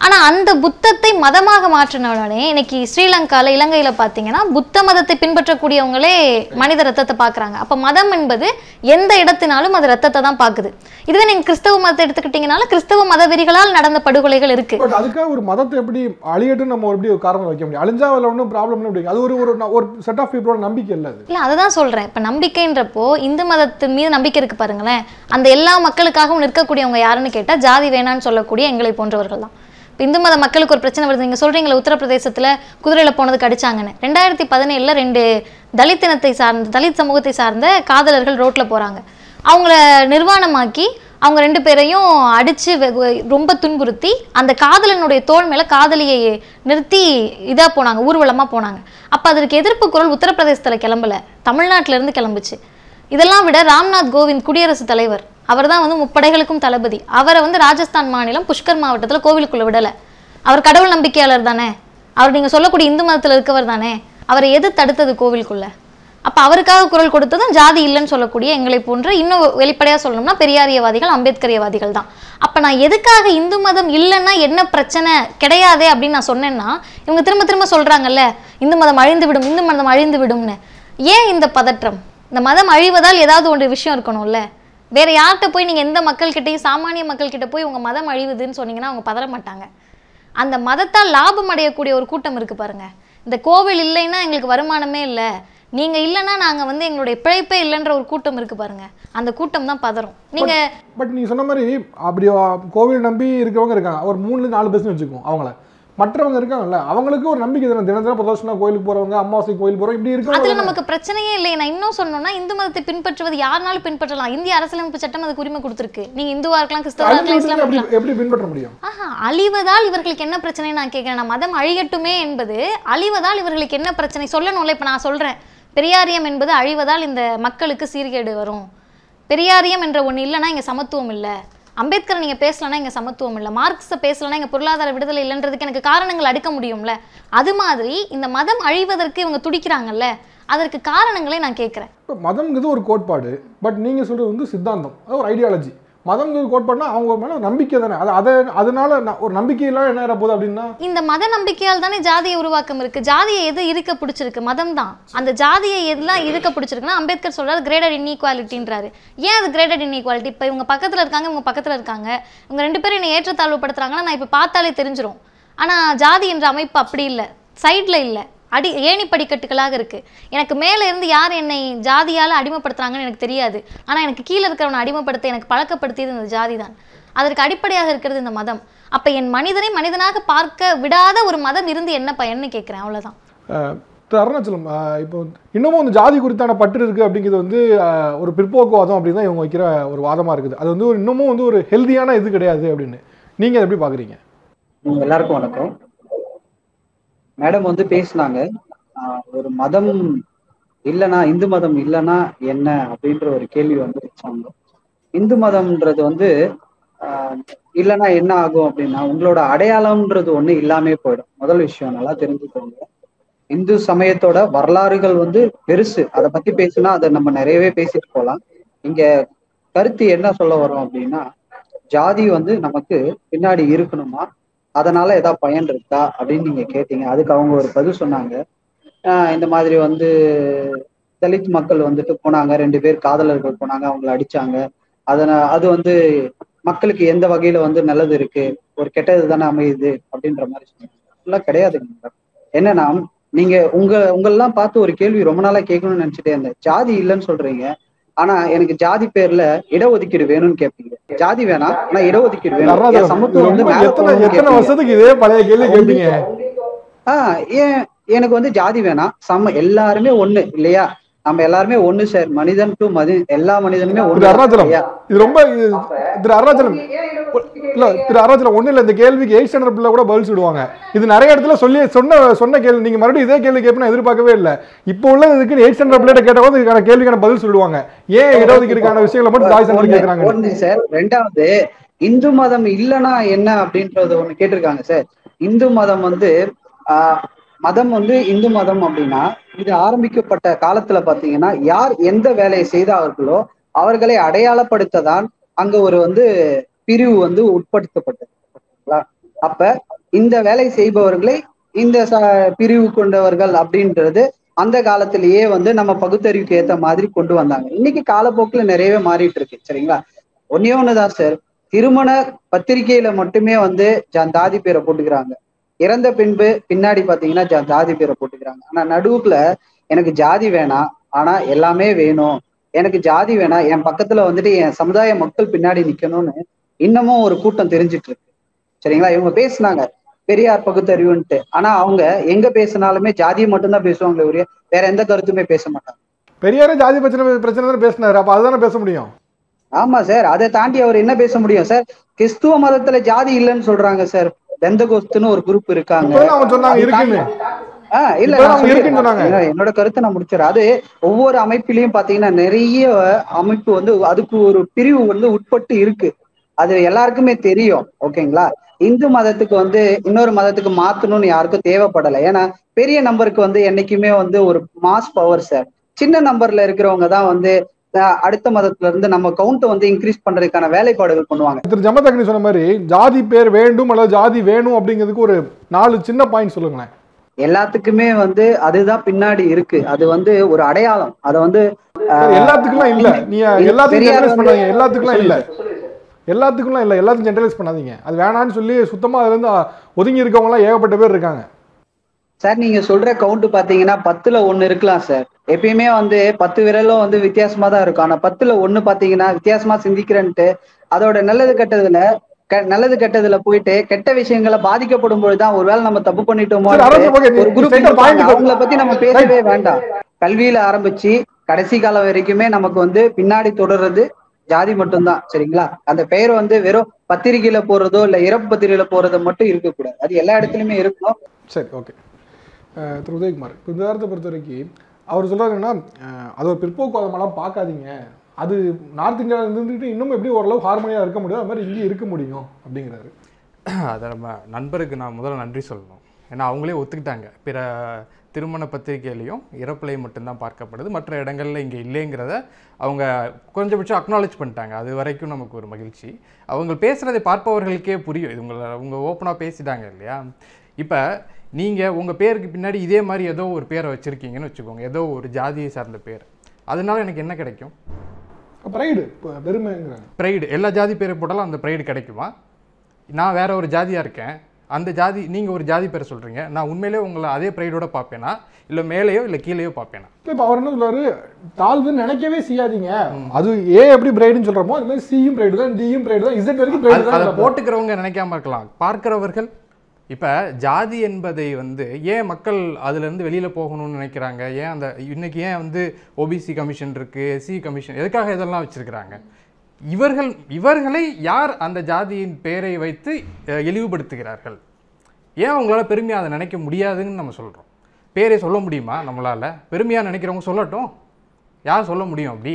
ஆனா அந்த புத்தத்தை மதமாக மாற்றின உடனே இன்னைக்கு ஸ்ரீலங்கால இலங்கையில பாத்தீங்கன்னா புத்த மதத்தை பின்பற்றக்கூடியவங்களே மனித ரத்தத்தை பார்க்கறாங்க அப்ப மதம் என்பது எந்த இடத்தினாலும் அது ரத்தத்தை தான் பார்க்குது இதுவே நீங்க கிறிஸ்தவ மதத்தை எடுத்துக்கிட்டீங்கனாலும் கிறிஸ்தவ மதவெறிகளால் நடந்த படுகொலைகள் இருக்கு பட் அதுக்காக ஒரு மதத்தை எப்படி அழியட்டுன்னு நம்ம எப்படி ஒரு காரணம் வைக்க முடியும் அழிஞ்சா அதில் ஒன்றும் ப்ராப்ளம் எப்படி அது ஒரு ஒரு ஒரு செட் ஆஃப் பீப்புளோட நம்பிக்கை இல்லை அது இல்ல அதுதான் சொல்றேன் இப்ப நம்பிக்கைன்றப்போ இந்து மதத்தின் மீது நம்பிக்கை இருக்கு பாருங்களேன் அந்த எல்லா மக்களுக்காகவும் நிற்கக்கூடியவங்க யாருன்னு கேட்டா ஜாதி வேணான்னு சொல்லக்கூடிய எங்களை போன்றவர்கள் தான் இப்ப இந்து மத மக்களுக்கு ஒரு பிரச்சனை வருது நீங்க சொல்றீங்களா உத்தரப்பிரதேசத்துல குதிரையில போனதுக்கு அடிச்சாங்கன்னு ரெண்டாயிரத்தி பதினேழுல ரெண்டு தலித் இனத்தை சார்ந்த தலித் சமூகத்தை சார்ந்த காதலர்கள் ரோட்ல போறாங்க அவங்கள நிர்வாணமாக்கி அவங்க ரெண்டு பேரையும் அடிச்சு வெ- வெ- ரொம்ப துன்புறுத்தி அந்த காதலனுடைய தோள் மேல காதலியை நிறுத்தி இதா போனாங்க ஊர்வலமா போனாங்க அப்ப அதற்கு எதிர்ப்பு குரல் உத்தரப்பிரதேசத்துல கிளம்பல தமிழ்நாட்டுல இருந்து கிளம்புச்சு இதெல்லாம் விட ராம்நாத் கோவிந்த் குடியரசுத் தலைவர் அவர்தான் வந்து முப்படைகளுக்கும் தளபதி அவரை வந்து ராஜஸ்தான் மாநிலம் புஷ்கர் மாவட்டத்துல கோவிலுக்குள்ள விடல அவர் கடவுள் நம்பிக்கையாளர் தானே அவர் நீங்க சொல்லக்கூடிய இந்து மதத்துல இருக்கவர் தானே அவரை எது தடுத்தது கோவிலுக்குள்ள அப்ப அவருக்காக குரல் கொடுத்ததும் ஜாதி இல்லைன்னு சொல்லக்கூடிய எங்களை போன்ற இன்னும் வெளிப்படையா சொல்லணும்னா பெரியாரியவாதிகள் அம்பேத்கரியவாதிகள் தான் அப்ப நான் எதுக்காக இந்து மதம் இல்லைன்னா என்ன பிரச்சனை கிடையாதே அப்படின்னு நான் சொன்னேன்னா இவங்க திரும்ப திரும்ப சொல்றாங்கல்ல இந்து மதம் அழிந்து விடும் இந்து மதம் அழிந்து விடும்னு ஏன் இந்த பதற்றம் இந்த மதம் அழிவதால் ஏதாவது ஒரு விஷயம் இருக்கணும்ல வேற யார்கிட்ட போய் நீங்க எந்த மக்கள்கிட்டயும் சாமானிய மக்கள்கிட்ட போய் உங்க மதம் அழிவுதுன்னு சொன்னீங்கன்னா அவங்க பதற மாட்டாங்க அந்த மதத்தால் லாபம் அடையக்கூடிய ஒரு கூட்டம் இருக்கு பாருங்க இந்த கோவில் இல்லைன்னா எங்களுக்கு வருமானமே இல்லை நீங்க இல்லைன்னா நாங்க வந்து எங்களுடைய பிழைப்பே இல்லைன்ற ஒரு கூட்டம் இருக்கு பாருங்க அந்த கூட்டம் தான் பதறும் நீங்க பட் நீங்க சொன்ன மாதிரி அப்படி கோவில் நம்பி இருக்கிறவங்க இருக்காங்க ஒரு மூணுல நாலு பர்சன்ட் வச்சுக்குவோம் அவங்கள மற்றவங்க இருக்காங்கல்ல அவங்களுக்கு ஒரு நம்பிக்கை தானே தினம் தினம் பிரதோஷனா கோயிலுக்கு போறவங்க அமாவாசை கோயில் போறவங்க இப்படி அதுல இருக்காங்க நமக்கு பிரச்சனையே இல்லை நான் இன்னும் சொன்னோம்னா இந்து மதத்தை பின்பற்றுவது யாருனாலும் பின்பற்றலாம் இந்திய அரசியலமைப்பு சட்டம் அதுக்கு உரிமை கொடுத்துருக்கு நீங்க இந்துவா இருக்கலாம் கிறிஸ்தவா இருக்கலாம் இஸ்லாமா எப்படி இருக்கலாம் எப்படி பின்பற்ற முடியும் ஆஹா அழிவதால் இவர்களுக்கு என்ன பிரச்சனை நான் கேட்கிறேன் நான் மதம் அழியட்டுமே என்பது அழிவதால் இவர்களுக்கு என்ன பிரச்சனை சொல்லணும்ல இப்ப நான் சொல்றேன் பெரியாரியம் என்பது அழிவதால் இந்த மக்களுக்கு சீர்கேடு வரும் பெரியாரியம் என்ற ஒண்ணு இல்லைன்னா இங்க சமத்துவம் இல்ல அம்பேத்கர் நீங்க பேசலன்னா இங்க சமத்துவம் இல்ல மார்க்ஸ பேசலன்னா இங்க பொருளாதார விடுதலை இல்லைன்றதுக்கு எனக்கு காரணங்கள் அடுக்க முடியும்ல அது மாதிரி இந்த மதம் அழிவதற்கு இவங்க துடிக்கிறாங்கல்ல அதற்கு காரணங்களை நான் கேட்கிறேன் இப்போ மதம்ங்கிறது ஒரு கோட்பாடு பட் நீங்க சொல்றது வந்து சித்தாந்தம் அது ஒரு ஐடியாலஜி மதம்ங்கிறது கோட்பாடுனா அவங்க மேல நம்பிக்கை தானே அது அதை அதனால ந- ஒரு நம்பிக்கை இல்லாம என்ன ஆயிட போகுது அப்படின்னா இந்த மத நம்பிக்கையால் தானே ஜாதிய உருவாக்கம் இருக்கு ஜாதியை எது இருக்க பிடிச்சிருக்கு மதம் தான் அந்த ஜாதியை எதெல்லாம் இருக்க பிடிச்சிருக்குன்னா அம்பேத்கர் சொல்றாரு கிரேடட் இன்இக்வாலிட்டின்றாரு ஏன் அது கிரேடட் இன்இக்வாலிட்டி இப்போ இவங்க பக்கத்துல இருக்காங்க இவங்க பக்கத்துல இருக்காங்க இவங்க ரெண்டு பேரும் என்னை ஏற்றத்தாழ்வுபடுத்துறாங்கன்னா நான் இப்போ பார்த்தாலே தெரிஞ்சிரும் ஆனா ஜாதி என்ற அமைப்பு அப்படி இல்லை சைடுல இல்லை அடி ஏணி படிக்கட்டுகளாக இருக்கு எனக்கு மேலே இருந்து யார் என்னை ஜாதியால அடிமைப்படுத்துறாங்கன்னு எனக்கு தெரியாது ஆனா எனக்கு கீழே இருக்கிறவனை அடிமைப்படுத்த எனக்கு பழக்கப்படுத்தியது இந்த ஜாதி தான் அதற்கு அடிப்படையாக இருக்கிறது இந்த மதம் அப்ப என் மனிதனை மனிதனாக பார்க்க விடாத ஒரு மதம் இருந்து என்ன பயன்னு கேட்கிறேன் அவ்வளவுதான் அஹ், திரு அருணாச்சலம் அஹ், இப்போ வந்து இன்னமும் இந்த ஜாதி குறித்தான பற்று இருக்குது அப்படிங்கிறது வந்து அஹ், ஒரு பிற்போக்குவாதம் அப்படின்னு தான் இவங்க வைக்கிற ஒரு வாதமாக இருக்குது அது வந்து ஒரு இன்னமும் வந்து ஒரு ஹெல்தியான இது கிடையாது அப்படின்னு நீங்கள் அதை எப்படி பார்க்குறீங்க உங்க எல்லாருக்கும் வணக்கம் மேடம் வந்து பேசினாங்க ஆஹ் ஒரு மதம் இல்லைன்னா இந்து மதம் இல்லைன்னா என்ன அப்படின்ற ஒரு கேள்வி வந்து வச்சாங்க இந்து மதம்ன்றது வந்து ஆஹ் இல்லைன்னா என்ன ஆகும் அப்படின்னா உங்களோட அடையாளம்ன்றது ஒண்ணு இல்லாமே போயிடும் முதல் விஷயம் நல்லா தெரிஞ்சுக்கோங்க இந்து சமயத்தோட வரலாறுகள் வந்து பெருசு அதை பத்தி பேசினா அதை நம்ம நிறையவே பேசிட்டு போகலாம் இங்க கருத்து என்ன சொல்ல வரோம் அப்படின்னா ஜாதி வந்து நமக்கு பின்னாடி இருக்கணுமா அதனால ஏதாவது பயன் இருக்கா அப்படின்னு நீங்க கேட்டீங்க அதுக்கு அவங்க ஒரு பதில் சொன்னாங்க ஆஹ் இந்த மாதிரி வந்து தலித் மக்கள் வந்துட்டு போனாங்க ரெண்டு பேர் காதலர்கள் போனாங்க அவங்கள அடிச்சாங்க அதன அது வந்து மக்களுக்கு எந்த வகையில வந்து நல்லது இருக்கு ஒரு கெட்டது தானே அமையுது அப்படின்ற மாதிரி சொன்னாங்க அப்படிலாம் கிடையாதுங்க madam. என்னன்னா நீங்க உங்க உங்களெல்லாம் பார்த்து ஒரு கேள்வி ரொம்ப நாளா கேட்கணும்னு நினைச்சிட்டே இருந்தேன் ஜாதி இல்லைன்னு சொல்றீங்க ஆனா எனக்கு ஜாதி பேர்ல இடஒதுக்கீடு வேணும்னு கேட்பீங்க ஜாதி வேணாம் ஆனா இடஒதுக்கீடு வேணும் என் நடராஜன், சமத்துவம் வந்து ரொம்ப மேல எத்தனை போகணும்னு எத்தனை கேட்பீங்க. வருஷத்துக்கு இதே பழைய கேள்வி கேட்பீங்க ஆஹ் ஏன் எனக்கு வந்து ஜாதி வேணாம் சம எல்லாருமே ஒண்ணு இல்லையா நம்ம எல்லாருமே ஒண்ணு சார் மனிதன் டு மதி எல்லா மனிதனுமே திரு ஒண்ணு அருணாச்சலம் இல்லையா? இது ரொம்ப இது- திரு அருணாச்சலம் இல்ல திரு அருணாச்சலம் ஒண்ணு இல்ல இந்த கேள்விக்கு எயிட் ஸ்டாண்டர்ட் பிள்ளை கூட பதில் சொல்லுவாங்க இது நிறைய இடத்துல சொல்லி சொன்ன சொன்ன கேள்வி நீங்க மறுபடியும் இதே கேள்வி கேட்பேன் எதிர்பார்க்கவே இல்லை இப்போ உள்ள இதுக்கு எயிட் ஸ்டாண்டர்ட் பிள்ளைகிட்ட கேட்டபோது இதுக்கான கேள்விக்கான பதில் சொல்லுவாங்க ஏன் இடஒதுக்கீடுக்கான விஷயங்களை மட்டும் தாய் சென்டர் ஒண்ணு, கேட்கறாங்க ஒண்ணு சார் ரெண்டாவது இந்து மதம் இல்லைன்னா என்ன அப்படின்றது ஒண்ணு கேட்டிருக்காங்க சார் இந்து மதம் வந்து ஆஹ் மதம் வந்து இந்து மதம் அப்படின்னா இது ஆரம்பிக்கப்பட்ட காலத்துல பாத்தீங்கன்னா யார் எந்த வேலையை செய்தார்களோ அவர்களை அடையாளப்படுத்த தான் அங்க ஒரு வந்து பிரிவு வந்து உட்படுத்தப்பட்டது ஓகேங்களா? அப்ப இந்த வேலை செய்பவர்களை இந்த ச- பிரிவு கொண்டவர்கள் அப்படின்றது அந்த காலத்திலேயே வந்து நம்ம பகுத்தறிவுக்கு ஏத்த மாதிரி கொண்டு வந்தாங்க இன்னைக்கு காலப்போக்குல நிறையவே மாறிட்டு இருக்கு சரிங்களா ஒன்னே ஒண்ணுதான் சார் திருமண பத்திரிகையில மட்டுமே வந்து ஜா- ஜாதி பேரை போட்டுக்கிறாங்க இறந்த பின்பு பின்னாடி பாத்தீங்கன்னா ஜா- ஜாதி பேரை போட்டுக்கிறாங்க ஆனா நடுவுக்குள்ள எனக்கு ஜாதி வேணாம் ஆனா எல்லாமே வேணும் எனக்கு ஜாதி வேணாம் என் பக்கத்துல வந்துட்டு என் சமுதாய மக்கள் பின்னாடி நிக்கணும்னு இன்னமும் ஒரு கூட்டம் தெரிஞ்சிட்டு இருக்கு சரிங்களா இவங்க பேசுனாங்க பெரியார் பகுத்தறிவுன்ட்டு ஆனா அவங்க எங்க பேசினாலுமே ஜாதியை மட்டும்தான் பேசுவாங்களே ஒழிய வேற எந்த கருத்துமே பேச மாட்டாங்க பெரியாரே ஜாதி பிரச்சனை பிரச்சனை தானே பேசினாரு அப்ப அதுதானே பேச முடியும் ஆமா சார் அதை தாண்டி அவர் என்ன பேச முடியும் சார் கிறிஸ்துவ மதத்துல ஜாதி இல்லைன்னு சொல்றாங்க சார் பெந்தகோஸ்துன்னு ஒரு குரூப் இருக்காங்க இப்பதான் அவங்க சொன்னாங்க இருக்குன்னு ஆஹ் இல்ல இப்பதான் நான் அவங்க இருக்குன்னு சொன்னாங்க. சொல்லிடுறேன். என்னோட கருத்தை நான் முடிச்சிடறேன் அது ஒவ்வொரு அமைப்பிலையும் பாத்தீங்கன்னா நிறைய அமைப்பு வந்து அதுக்கு ஒரு பிரிவு வந்து உட்பட்டு இருக்கு அது எல்லாருக்குமே தெரியும் ஓகேங்களா இந்து மதத்துக்கு வந்து இன்னொரு மதத்துக்கு மாத்தணும்னு யாருக்கும் தேவைப்படலை ஏன்னா பெரிய நம்பருக்கு வந்து என்னைக்குமே வந்து ஒரு மாஸ் பவர் சார் சின்ன நம்பர்ல இருக்கிறவங்க தான் வந்து அஹ், அடுத்த மதத்துல இருந்து நம்ம கவுண்ட்டை வந்து இன்க்ரீஸ் பண்றதுக்கான வேலைப்பாடுகள் பண்ணுவாங்க திரு ஜமதக்னி சொன்ன மாதிரி ஜாதி பேர் வேண்டும் அல்லது ஜாதி வேணும் அப்படிங்கிறதுக்கு ஒரு நாலு சின்ன பாயிண்ட் சொல்லுங்களேன் எல்லாத்துக்குமே வந்து அதுதான் பின்னாடி இருக்கு அது வந்து ஒரு அடையாளம் அதை வந்து சார், எல்லாத்துக்குலாம் இல்ல நீ எல்லாத்துக்கும் பெரியார் ஜெனரலைஸ் வந்து- பண்ணாதீங்க எல்லாத்துக்குலாம் இல்ல எல்லாத்துக்குலாம் இல்ல எல்லாத்துக்கும் ஜெனரலைஸ் பண்ணாதீங்க அது வேணான்னு சொல்லி சுத்தமா அதுல இருந்து ஒதுங்கி இருக்கவங்க எல்லாம் ஏகப்பட்ட பேர் இருக்காங்க சார் நீங்க சொல்ற கவுண்ட் பாத்தீங்கன்னா பத்துல ஒண்ணு இருக்கலாம் சார் எப்பயுமே வந்து பத்து விரலும் வந்து வித்தியாசமா தான் இருக்கும் ஆனா பத்துல ஒண்ணு பாத்தீங்கன்னா வித்தியாசமா சிந்திக்கிறேன்ட்டு அதோட நல்லது கெட்டதுல க- நல்லது கெட்டதுல போயிட்டு கெட்ட விஷயங்களை பாதிக்கப்படும் பொழுதுதான் ஒருவேளை நம்ம தப்பு பண்ணிட்டோமோ சரி, அரசு okay, நீ- ஒரு நீ குரூப் straight ஆ point க்கு- அவங்கள பத்தி நம்ம பேசவே வேண்டாம் கல்வியில ஆரம்பிச்சு கடைசி காலம் வரைக்குமே நமக்கு வந்து பின்னாடி தொடர்றது ஜாதி மட்டும்தான் சரிங்களா அந்த பெயர் வந்து வெறும் பத்திரிகையில போறதோ இல்ல இறப்பு பத்திரிகையில போறதோ மட்டும் இருக்கக்கூடாது அது எல்லா இடத்துலயுமே இருக்கணும் சரி ஓகே திரு உதயகுமார் இப்போ இந்த வாரத்தை பொறுத்த வரைக்கும் அவர் சொல்றாரு என்னன்னா அஹ், அது ஒரு பிற்போக்குவாதமெல்லாம் பார்க்காதீங்க அது நார்த் இந்தியாவில் இருந்துட்டு இன்னும் எப்படி ஓரளவு ஹார்மோனியாக இருக்க முடியும் அது மாதிரி இங்கேயும் இருக்க முடியும் அப்படிங்கிறாரு அதை நம்ம நண்பருக்கு நான் முதல்ல நன்றி சொல்லணும் ஏன்னா அவங்களே ஒத்துக்கிட்டாங்க பிற திருமண பத்திரிகையிலையும் இறப்பிலை மட்டும்தான் பார்க்கப்படுது மற்ற இடங்கள்ல இங்கே இல்லைங்கிறத அவங்க கொஞ்சபட்சம் அக்னாலேஜ் பண்ணிட்டாங்க அது வரைக்கும் நமக்கு ஒரு மகிழ்ச்சி அவங்க பேசுகிறதை பார்ப்பவர்களுக்கே புரியும் இது உங்களை அவங்க ஓப்பனாக பேசிட்டாங்க இல்லையா இப்போ நீங்கள் உங்கள் பேருக்கு பின்னாடி இதே மாதிரி ஏதோ ஒரு பேரை வச்சுருக்கீங்கன்னு வச்சுக்கோங்க ஏதோ ஒரு ஜாதியை சார்ந்த பேர் அதனால எனக்கு என்ன கிடைக்கும் ப்ரைடு பெருமைங்கிறாங்க ப்ரைடு எல்லா ஜாதி பேரை போட்டாலும் அந்த ப்ரைடு கிடைக்குமா நான் வேற ஒரு ஜாதியாக இருக்கேன் அந்த ஜாதி நீங்கள் ஒரு ஜாதி பேரை சொல்கிறீங்க நான் உண்மையிலே உங்களை அதே ப்ரைடோட பார்ப்பேனா இல்லை மேலேயோ இல்லை கீழேயோ பார்ப்பேனா இப்போ அவர் என்ன சொல்றாரு தாழ்வுன்னு நினைக்கவே செய்யாதீங்க அது ஏ எப்படி பிரைடுன்னு சொல்றோமோ அது மாதிரி சியும் பிரைடு தான் டியும் பிரைடு தான் இசட் வரைக்கும் அது- பிரைடு அதை தான் போட்டுக்கிறவங்க நினைக்காம இருக்கலாம் பார்க்கிறவர்கள் இப்போ ஜாதி என்பதை வந்து ஏன் மக்கள் அதுலேருந்து வெளியில் போகணும்னு நினைக்கிறாங்க ஏன் அந்த இன்னைக்கு ஏன் வந்து ஓபிசி கமிஷன் இருக்குது எஸ்சி கமிஷன் எதுக்காக இதெல்லாம் வச்சுருக்கிறாங்க இவர்கள் இவர்களை யார் அந்த ஜாதியின் பெயரை வைத்து அஹ், இழிவுபடுத்துகிறார்கள் ஏன் அவங்களால பெருமையாக அதை நினைக்க முடியாதுன்னு நம்ம சொல்கிறோம் பேரை சொல்ல முடியுமா நம்மளால் பெருமையாக நினைக்கிறவங்க சொல்லட்டும் யார் சொல்ல முடியும் அப்படி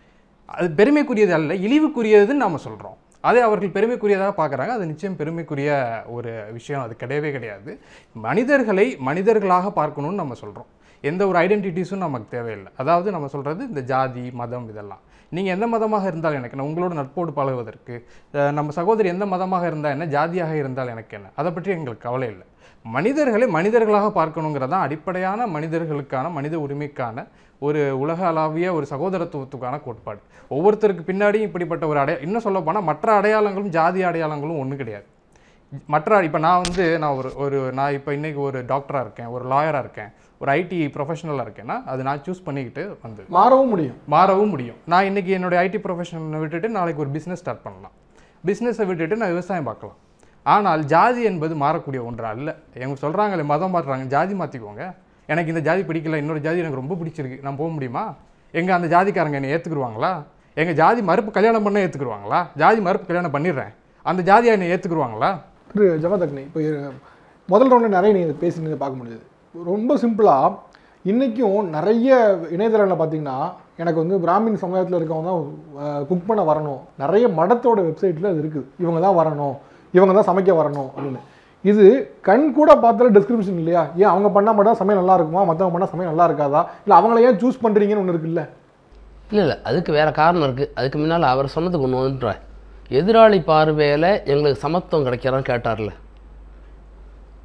அது பெருமைக்குரியது அல்ல இழிவுக்குரியதுன்னு நம்ம சொல்கிறோம் அதே அவர்கள் பெருமைக்குரியதாக பார்க்குறாங்க அது நிச்சயம் பெருமைக்குரிய ஒரு விஷயம் அது கிடையவே கிடையாது மனிதர்களை மனிதர்களாக பார்க்கணும்னு நம்ம சொல்கிறோம் எந்த ஒரு ஐடென்டிட்டிஸும் நமக்கு தேவையில்லை அதாவது நம்ம சொல்கிறது இந்த ஜாதி மதம் இதெல்லாம் நீங்கள் எந்த மதமாக இருந்தால் எனக்கு என்ன உங்களோட நட்போடு பழகுவதற்கு அஹ், நம்ம சகோதரி எந்த மதமாக இருந்தால் என்ன ஜாதியாக இருந்தால் எனக்கு என்ன அதை பற்றி எங்களுக்கு கவலை இல்லை மனிதர்களை மனிதர்களாக பார்க்கணுங்கிறது தான் அடிப்படையான மனிதர்களுக்கான மனித உரிமைக்கான ஒரு உலக அளவிய ஒரு சகோதரத்துவத்துக்கான கோட்பாடு ஒவ்வொருத்தருக்கு பின்னாடியும் இப்படிப்பட்ட ஒரு அடைய இன்னும் சொல்ல போனால் மற்ற அடையாளங்களும் ஜாதி அடையாளங்களும் ஒன்றும் கிடையாது மற்ற இப்போ நான் வந்து நான் ஒரு ஒரு நான் இப்போ இன்னைக்கு ஒரு டாக்டராக இருக்கேன் ஒரு லாயராக இருக்கேன் ஒரு ஐடி ப்ரொஃபஷனலாக இருக்கேன்னா அது நான் சூஸ் பண்ணிக்கிட்டு வந்து மாறவும் முடியும் மாறவும் முடியும் நான் இன்னைக்கு என்னுடைய ஐடி ப்ரொஃபஷனை விட்டுட்டு நாளைக்கு ஒரு பிஸ்னஸ் ஸ்டார்ட் பண்ணலாம் பிஸ்னஸை விட்டுட்டு நான் விவசாயம் பார்க்கலாம் ஆனால் ஜாதி என்பது மாறக்கூடிய ஒன்று அல்ல எங்க சொல்கிறாங்களே மதம் மாற்றுறாங்க ஜாதி மாற்றிக்கோங்க எனக்கு இந்த ஜாதி பிடிக்கல இன்னொரு ஜாதி எனக்கு ரொம்ப பிடிச்சிருக்கு நான் போக முடியுமா எங்கள் அந்த ஜாதிக்காரங்க என்னை ஏற்றுக்குருவாங்களா எங்கள் ஜாதி மறுப்பு கல்யாணம் பண்ண ஏற்றுக்குருவாங்களா ஜாதி மறுப்பு கல்யாணம் பண்ணிடுறேன் அந்த ஜாதியை என்னை ஏற்றுக்குருவாங்களா திரு ஜமதக்னி இப்போ இரு- முதல் ரவுண்டில் நிறைய நீங்கள் பேசி பார்க்க முடியுது ரொம்ப சிம்பிளாக இன்றைக்கும் நிறைய இணையதளங்களில் பார்த்தீங்கன்னா எனக்கு வந்து பிராமின் சமுதாயத்தில் இருக்கவங்க தான் குக் பண்ண வரணும் நிறைய மடத்தோட வெப்சைட்டில் அது இருக்குது இவங்க தான் வரணும் இவங்க தான் சமைக்க வரணும் அப்படின்னு இது கண் கூட பார்த்தால டிஸ்கிரிப்ஷன் இல்லையா ஏன் அவங்க பண்ணால் மட்டும் சமையல் நல்லா இருக்குமா மற்றவங்க பண்ணால் சமையல் நல்லா இருக்காதா இல்லை அவங்கள ஏன் சூஸ் பண்ணுறீங்கன்னு ஒன்று இருக்குல்ல இல்லை இல்லை அதுக்கு வேறு காரணம் இருக்குது அதுக்கு முன்னால் அவர் சொன்னதுக்கு ஒன்று வந்துட்டேன் எதிராளி பார்வையில் எங்களுக்கு சமத்துவம் கிடைக்கிறான்னு கேட்டார்ல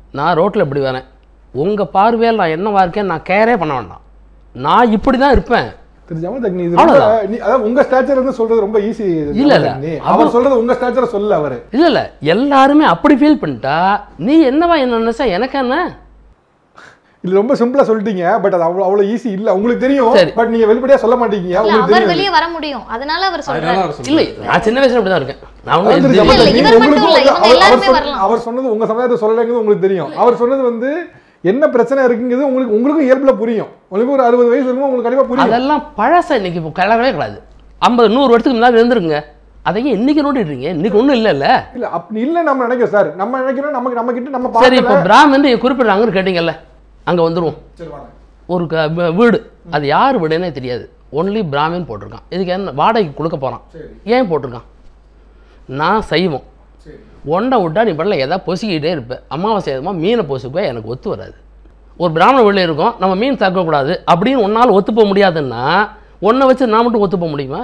நான் ரோட்டில் இப்படி வரேன் உங்கள் பார்வையில் நான் என்னவா இருக்கேன் நான் கேரே பண்ண வேண்டாம் நான் இப்படி தான் இருப்பேன் திரு ஜமதக்னி இது ரொம்ப அவ்வளவுதான். நீ அதாவது உங்க ஸ்டாச்சர் இருந்து சொல்றது ரொம்ப ஈஸி இல்ல, இல்ல. அவர் சொல்றது உங்க ஸ்டாச்சரை சொல்ல அவரு இல்லை இல்லை எல்லாருமே அப்படி ஃபீல் பண்ணிட்டா நீ என்னவா என்ன நினைச்சா எனக்கு என்ன இது ரொம்ப சிம்பிளா சொல்லிட்டீங்க பட் அது அவ்வளவு அவ்வளவு ஈஸி இல்ல உங்களுக்கு தெரியும் சரி. பட் நீங்க வெளிப்படையா சொல்ல மாட்டீங்க இல்ல உங்களுக்கு அவர் தெரியும் வெளியே வர முடியும் அதனால அவர் அதனால சொல்றாரு அவர் சொல்றாரு. இல்லை நான் சின்ன வயசுல இப்படி தான் இருக்கேன் நான் அதாவது ஒன்றும் திரு இல்ல, இல்ல, ஜமதக்னி, இவர் மட்டும் உங்களுக்கும் இல்ல, வந்து இவங்க அவர் அவர் எல்லாருமே சொன்ன- வரலாம். அவர் சொன்னது உங்க சமுதாயத்தை சொல்லலைங்கிறது உங்களுக்கு தெரியும் அவர் சொன்னது வந்து என்ன பிரச்சனை இருக்குங்கிறது உங்களுக்கு உங்களுக்கும் இயல்புல புரியும் உங்களுக்கு ஒரு அறுபது வயசு இருக்கும் உங்களுக்கு கண்டிப்பா புரியும் அதெல்லாம் பழச இன்னைக்கு இப்போ கலவே கிடையாது ஐம்பது நூறு வருஷத்துக்கு முன்னாடி இருந்துருங்க அதையும் இன்னைக்கு நோண்டிடுறீங்க இன்னைக்கு ஒன்றும் இல்லைல்ல இல்ல அப்படி இல்ல நம்ம நினைக்கிறோம் சார் நம்ம நினைக்கிறோம் நமக்கு நம்ம கிட்ட நம்ம சரி இப்போ பார்க்கல பிராமன் குறிப்பிடுறாங்கன்னு கேட்டீங்கல்ல அங்கே வந்துருவோம் சரி வாங்க ஒரு க வீ- வீடு அது யார் வீடுன்னே தெரியாது ஒன்லி பிராமின் போட்டிருக்கான் இதுக்கு என்ன வாடகைக்கு கொடுக்க போகிறான் சரி ஏன் போட்டிருக்கான் நான் செய்வோம் சரி ஒண்டை விட்டா நீ பண்ணல எதாவது பொசிக்கிட்டே இருப்பேன் அமாவாசை எதுமா மீனை பொசுக்குவே எனக்கு ஒத்து வராது ஒரு பிராமண வீட்டில் இருக்கும் நம்ம மீன் தாக்கக்கூடாது அப்படின்னு ஒன்றால் ஒத்து போக முடியாதுன்னா ஒன்றை வச்சு நான் மட்டும் ஒத்து போக முடியுமா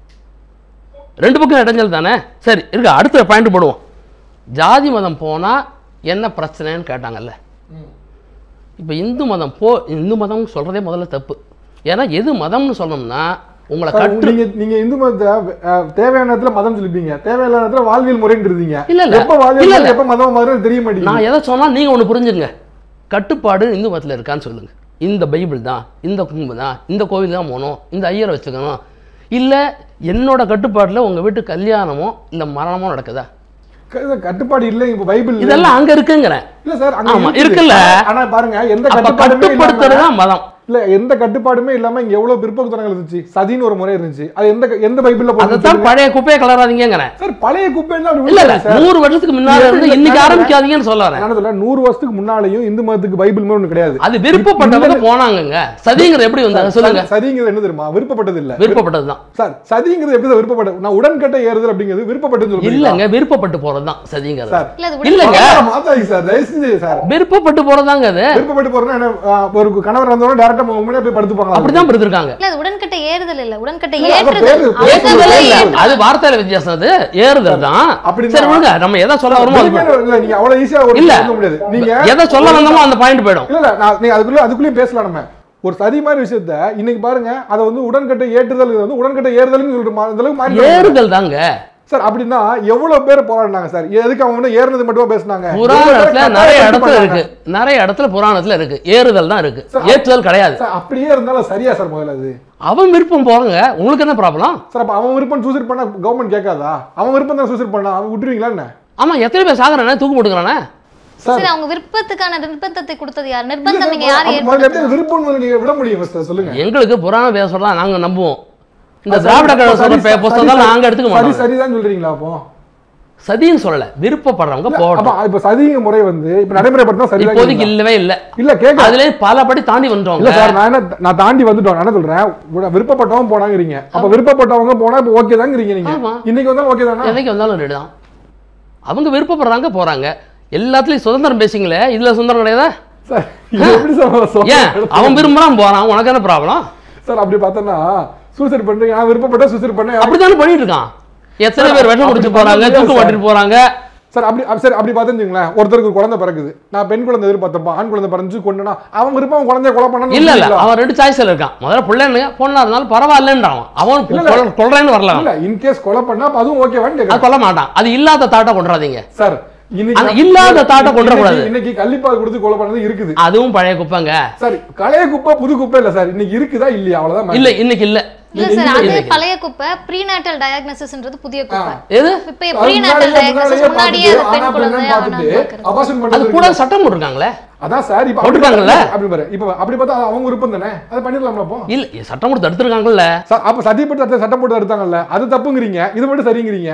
ரெண்டு பக்கம் இடைஞ்சல் தானே சரி இருக்கு அடுத்த பாயிண்ட் போடுவோம் ஜாதி மதம் போனால் என்ன பிரச்சனைன்னு கேட்டாங்கல்ல ம். இப்போ இந்து மதம் போ இந்து மதம் சொல்கிறதே முதல்ல தப்பு ஏன்னா எது மதம்னு சொன்னோம்னா உங்களை சார், கற்று நீங்க நீங்க இந்து மதத்தை அஹ், தேவையான இடத்துல மதம் சொல்லிப்பீங்க தேவையான இடத்துல வாழ்வியல் முறைன்னு இருந்தீங்க இல்ல, இல்ல. எப்ப வாழ்வியல் இல்ல, முறை, இல்ல. எப்ப மதம் மாறும் தெரிய மாட்டேங்குது நான் எதை சொன்னால் நீங்கள் ஒன்று புரிஞ்சுங்க கட்டுப்பாடு இந்து மதத்தில் இருக்கான்னு சொல்லுங்கள் இந்த பைபிள் தான் இந்த கும்பு தான் இந்த கோவில் தான் போகணும் இந்த ஐயரை வச்சுக்கணும் இல்லை என்னோட கட்டுப்பாட்டில் உங்கள் வீட்டு கல்யாணமோ இல்லை மரணமோ நடக்குதா க- கட்டுப்பாடு இல்ல இப்ப பைபிள் இல்ல. இதெல்லாம் அங்கே இருக்குங்கிறேன் இல்ல சார் அங்க ஆமா, இருக்குது. இருக்குல்ல. ஆனா பாருங்க எந்த அப்போ கட்டுப்பாடுமே கட்டுப்படுத்துறது இல்லாம தான் மதம் இல்ல எந்த கட்டுப்பாடுமே இல்லாம இங்க எவ்வளவு பிற்போக்குத்தனங்கள் இருந்துச்சு சதின்னு ஒரு முறை இருந்துச்சு அது எந்த எந்த பைபிள்ல அதை போட்டு தான் பழைய குப்பையை கலராதீங்கிறேன் சார் பழைய குப்பைன்னா அப்படி இல்லை இல்லை விட்டுருங்க சார் நூறு வருஷத்துக்கு முன்னாடி இருந்து இல்ல, இன்னைக்கு நான் ஆரம்பிக்காதீங்கன்னு சொல்ல வரேன் நான் சொல்ல நூறு வருஷத்துக்கு முன்னாலையும் இந்து மதத்துக்கு பைபிள் மாதிரி ஒண்ணு கிடையாது அது விருப்பப்பட்டவங்க போனாங்கங்க சதிங்கிறது எப்படி வந்தாங்க சொல்லுங்க சதிங்கிறது என்ன தெரியுமா விருப்பப்பட்டது இல்ல விருப்பப்பட்டது தான் சார் சதிங்கிறது எப்படி சார் விருப்பப்பட்டது நான் உடன்கட்டை ஏறுதல் அப்படிங்கிறது விருப்பப்பட்டதுன்னு சொல்றீங்களா இல்லைங்க விருப்பப்பட்டு போகிறது தான் சதிங்கிறது சார் இல்ல அது இல்லைங்க மாத்தாதீங்க சார் தயவு செஞ்சு சார் விருப்பப்பட்டு போகிறதாங்க அது விருப்பப்பட்டு போறேன்னா என்ன, ஆ, ஒரு கணவர் வந்தவங்க டேரக்டா முன்னாடி போய் படுத்துப்பாங்களா அப்படிதான் பிடிச்சிருக்காங்க இல்ல அது உடன்கட்டை ஏறுதல் இல்ல உடன்கட்டை இல்ல, அது ஏற்றுதல் பேரு- பேரு ஏற்றுதலை இல்ல, ஏற்றுதல். அது வார்த்தையில வித்தியாசம் அது ஏறுதல் தான் அப்படின்னா- சரி விடுங்க நம்ம எதை சொல்ல வரமோ அது வெளியே இல்ல நீங்க அவ்வளவு ஈஸியா ஒரு இல்ல. சொல்ல முடியாது நீங்க எதை சொல்ல வந்தோமோ அந்த பாயிண்ட் போயிடும் இல்ல இல்ல நான் நீங்க அதுக்குள்ள அதுக்குள்ளேயும் பேசலாம் நம்ம ஒரு சதி மாதிரி விஷயத்த இன்னைக்கு பாருங்க அதை வந்து உடன்கட்டை ஏற்றுதல் வந்து உடன்கட்டை ஏறுதல்னு சொல்லிட்டு மா- இந்த அளவுக்கு மாறி ஏறுதல் தாங்க சார் அப்படின்னா எவ்வளவு பேர் போராடினாங்க சார் எதுக்கு அவங்க வந்து ஏறுனது மட்டுமா பேசுனாங்க புராணத்துல எவ்வளவு பேர் நிறைய கட்டாயம் இடத்துல பண்ணாங்க? இருக்கு நிறைய இடத்துல புராணத்துல இருக்கு ஏறுதல் தான் இருக்கு சார், ஏற்றுதல் கிடையாது சார் அப்படியே இருந்தாலும் சரியா சார் முதல்ல அது அவன் விருப்பம் போறங்க உங்களுக்கு என்ன ப்ராப்ளம் சார் அப்ப அவன் விருப்பம் சூசைட் பண்ணா கவர்மெண்ட் கேட்காதா அவன் விருப்பம் தான் சூசைட் பண்ணா அவன் விட்டுருவீங்களா என்ன ஆமா எத்தனை பேர் சாகுறானே தூக்கு போட்டுக்கிறானே சரி அவங்க விருப்பத்துக்கான நிர்பந்தத்தை கொடுத்தது யார் இல்ல நிர்பந்தம் சார், நீங்க யார் அப்ப முதல்ல எப்படி ஏற்படுத்துறது விருப்பம் முதல்ல நீங்க விட முடியும் first சொல்லுங்க எங்களுக்கு புராண பேசுறதா நாங்க நம்புவோம் இந்த சரி, திராவிட கழக சரி, சொல்ற சரி, புத்தகம் சரி, நாங்க எடுத்துக்க சரி மாட்டோம் சரிதான் சொல்றீங்களா அப்போ சதின்னு சொல்லல விருப்பப்படுறவங்க இல்ல, போகட்டும் அப்ப இப்ப சதிங்க முறை வந்து இப்ப நடைமுறைப்படுத்தா சரிதான் இப்போதைக்கு இல்லவே இல்ல இல்ல கேட்க அதுல பல படி தாண்டி இல்ல வந்துட்டோங்க சார் நான் என்ன நான் தாண்டி வந்துட்டோம் நான் என்ன சொல்றேன் உட- விருப்பப்பட்டவங்க போனாங்கிறீங்க அப்ப விருப்பப்பட்டவங்க போனா இப்ப ஓகே தாங்கிறீங்க நீங்க ஆமா. இன்னைக்கு வந்தாலும் ஓகே தானா எதைக்கு வந்தாலும் ரெடி தான் அவங்க விருப்பப்படுறாங்க போறாங்க எல்லாத்துலயும் சுதந்திரம் பேசுங்களே இதுல சுதந்திரம் கிடையாதா சார் இது எப்படி சார் சொல்ல- ஏன் அவன் விரும்புறான் போறான் உனக்கு என்ன ப்ராப்ளம் சார் அப்படி பார்த்தோன்னா சூசைட் பண்றீங்க நான் விருப்பப்பட்ட சூசைட் பண்ணேன் அப்படித்தானே பண்ணிட்டு இருக்கான் எத்தனை சார், பேர் விஷம் அப்படி குடிச்சு பண்ண போறாங்க முடியாது தூக்கு சார். மாட்டிட்டு போறாங்க சார் அப்படி அப்ப சரி அப்படி பார்த்துங்களேன் ஒருத்தருக்கு குழந்தை பிறக்குது நான் பெண் குழந்தை எதிர்பார்த்தப்பா ஆண் குழந்தை பிறந்து கொண்டுனா அவன் விருப்பம் அவன் குழந்தைய கொலை பண்ணணும் இல்ல இல்ல அவன் ரெண்டு சாய்ஸ்ல இருக்கான் முதல்ல பிள்ளைன்னு பொண்ணா இருந்தாலும் பரவாயில்லன்றான் அவன் இல்ல, இல்ல. கொல்- கொல்றேன்னு வரல அவன். இல்ல இன்கேஸ் கொலை பண்ணா அப்ப அதுவும் ஓகேவான்னு அது கேட்கறேன் கொல்ல மாட்டான் அது இல்லாத தாட்டை கொண்டுறாதீங்க சார் இன்னைக்கு அந்த நான்- இல்லாத தாட்டை கொண்டு இன்னைக்கு- வரக்கூடாது. இன்னைக்கு கள்ளிப்பால் கொடுத்து கொலை பண்ணது இருக்குது அதுவும் பழைய குப்பைங்க சார் பழைய குப்பை புது குப்பை இல்ல சார் இன்னைக்கு இருக்குதா இல்லையா அவ்வளவுதான் இல்ல இன்னைக்கு இல்ல இல்ல சார் அது இன்னைக்கு. பழைய குப்பை ப்ரீநாட்டல் டயக்னோசிஸ்ன்றது புதிய குப்பை எது இப்ப அது ப்ரீநாட்டல் முன்னாடியே டயக்னோசிஸ் முன்னாடியே முன்னாடியே அது பார்த்துட்டு, பெண் ஆனா குழந்தை பெண்ணை பார்த்துட்டு, அவனா abortion அது பண்றது கூட இருக்குது. சட்டம் போட்டிருக்காங்களே அதான் சார் இப்ப போட்டுருக்காங்கல்ல? அப்படி பாரு இப்ப அப்படி பார்த்தா அது அவங்க விருப்பம் தானே அதை பண்ணிடலாம்ல அப்போ இல்ல சட்டம் கொடுத்து எடுத்துருக்காங்கல்ல சார் அப்ப சத்தியப்பட்டு அடுத்த சட்டம் போட்டு எடுத்தாங்கல்ல அது தப்புங்கிறீங்க இது மட்டும் சரிங்கிறீங்க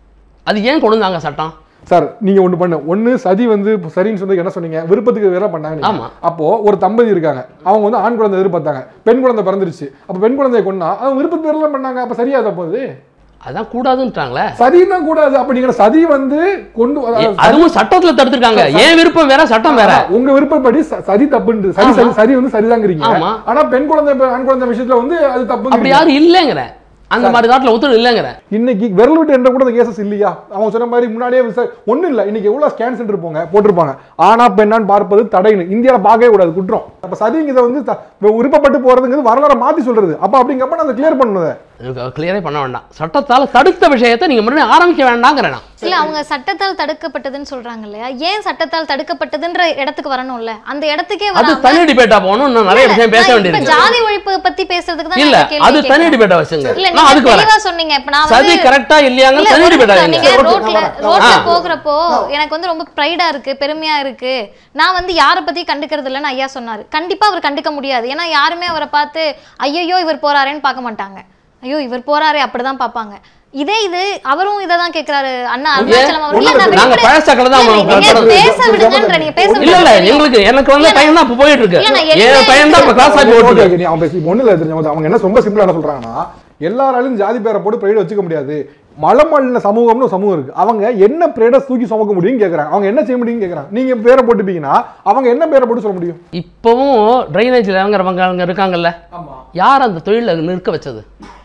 அது ஏன் கொண்டு வந்தாங்க சட்டம் சார் நீங்க ஒண்ணு பண்ணு ஒண்ணு சதி வந்து இப்ப சரின்னு சொன்னது என்ன சொன்னீங்க விருப்பத்துக்கு வேற பண்ணாங்க நீங்க. ஆமா. அப்போ ஒரு தம்பதி இருக்காங்க அவங்க வந்து ஆண் குழந்தை எதிர்பார்த்தாங்க பெண் குழந்தை பிறந்துருச்சு அப்ப பெண் குழந்தைய கொண்டா அவங்க விருப்பத்துக்கு வேற பண்ணாங்க அப்ப சரியா தப்போது அதான் கூடாதுன்றாங்களே சதின்னா கூடாது அப்ப நீங்க சதி வந்து கொண்டு வர- ஏ, அதுவும் சட்டத்துல தடுத்திருக்காங்க ஏன் விருப்பம் வேற சட்டம் வேற ஆ, உங்க விருப்பப்படி ச- சதி தப்புன்னு சரி சரி ஆமா. சரி வந்து சரிதாங்கிறீங்க ஆமா. ஆனா பெண் குழந்தை ஆண் குழந்தை விஷயத்துல வந்து அது அப்படி தப்பு யாரும் இல்லைங்கிறேன் அந்த மாதிரி நாட்டில் ஒத்துழைப்பு இல்லைங்கிறேன் இன்னைக்கு விரல் விட்டு என்ற கூட அந்த கேசஸ் இல்லையா அவங்க சொன்ன மாதிரி முன்னாடியே விசாரி ஒன்றும் இல்லை இன்னைக்கு எவ்வளோ ஸ்கேன் சென்டர் போங்க போட்டிருப்பாங்க ஆனா பெண்ணான்னு பார்ப்பது தடைன்னு இந்தியாவில் பார்க்கவே கூடாது குற்றம் அப்போ சதிங்கிறத வந்து த- விருப்பப்பட்டு போறதுங்கிறது வரலாறு மாத்தி சொல்றது அப்போ அப்படிங்கப்ப நான் அதை கிளியர் பண்ணுது கிளியரே பண்ண வேண்டாம் சட்டத்தால் தடுத்த விஷயத்தை நீங்கள் மறுபடியும் ஆரம்பிக்க வேண்டாங்கிறேன் நான். இல்ல அவங்க சட்டத்தால் தடுக்கப்பட்டதுன்னு சொல்றாங்க இல்லையா ஏன் சட்டத்தால் தடுக்கப்பட்டதுன்ற இடத்துக்கு வரணும்ல அந்த இடத்துக்கே அது வராம தனி டிபேட்டா போகணும் இன்னும் நிறைய விஷயம் பேச நான் இப்ப வேண்டியிருக்கு ஜாதி ஒழிப்பு பத்தி பேசுறதுக்கு தான் இல்ல நான் இந்த கேள்வி அது தனி கேட்கிறேன். டிபேட்டா வச்சுங்க இல்ல நான் நீங்க அதுக்கு வரேன் தெளிவா சொன்னீங்க இப்ப நான் சதி வந்து கரெக்டா இல்லையாங்க இல்ல, தனி ஒரு டிபேட்டா நிமிஷம், நீங்க ஓகே, ரோட்ல நான் வரேன். ரோட்ல ஆ. போகிறப்போ எனக்கு வந்து ரொம்ப ப்ரைடா இருக்கு பெருமையா இருக்கு நான் வந்து யாரை பத்தி கண்டுக்கிறது இல்லைன்னு ஐயா சொன்னாரு கண்டிப்பா அவர் கண்டுக்க முடியாது ஏன்னா யாருமே அவரை பார்த்து ஐயோ இவர் போறாரேன்னு பார்க்க மாட்டாங்க ஐயோ இவர் போறாரே அப்படிதான் பார்ப்பாங்க இதே இது அவரும் இதை தான் கேக்குறாரு அண்ணா அருணாச்சலம் அவர் இல்ல, நான் நாங்க வெளிப்படையா- பழசக்கலை தான் இல்ல, அவங்க நீங்க கடத்துறது. பேச விடுங்கன்ற நீங்க பேச இல்ல இல்ல விடுங்க. எங்களுக்கு எனக்கு வந்து டைம் தான் இப்ப போயிட்டு இருக்கு இல்ல, நான் என் என்ன பையன் தான் இப்ப கிளாஸ் ஆகி ஓகே, போட்டு ஓகே, நீ அவன் பேசி ஒண்ணு இல்ல தெரிஞ்சவங்க அவங்க என்ன ரொம்ப சிம்பிளா என்ன சொல்றாங்கன்னா எல்லாராலையும் ஜாதி பேரை போட்டு பிரைடு வச்சுக்க முடியாது மலமல்லின சமூகம்னு ஒரு சமூகம் இருக்கு அவங்க என்ன பிரைட தூக்கி சுமக்க முடியும்னு கேக்குறாங்க அவங்க என்ன செய்ய முடியும்னு கேக்குறாங்க நீங்க பேரை போட்டுப்பீங்கன்னா அவங்க என்ன பேரை போட்டு சொல்ல முடியும் இப்பவும் ட்ரைனேஜில் இறங்குறவங்க அங்க இருக்காங்கல்ல யார் அந்த தொழிலை நிற்க வச்சது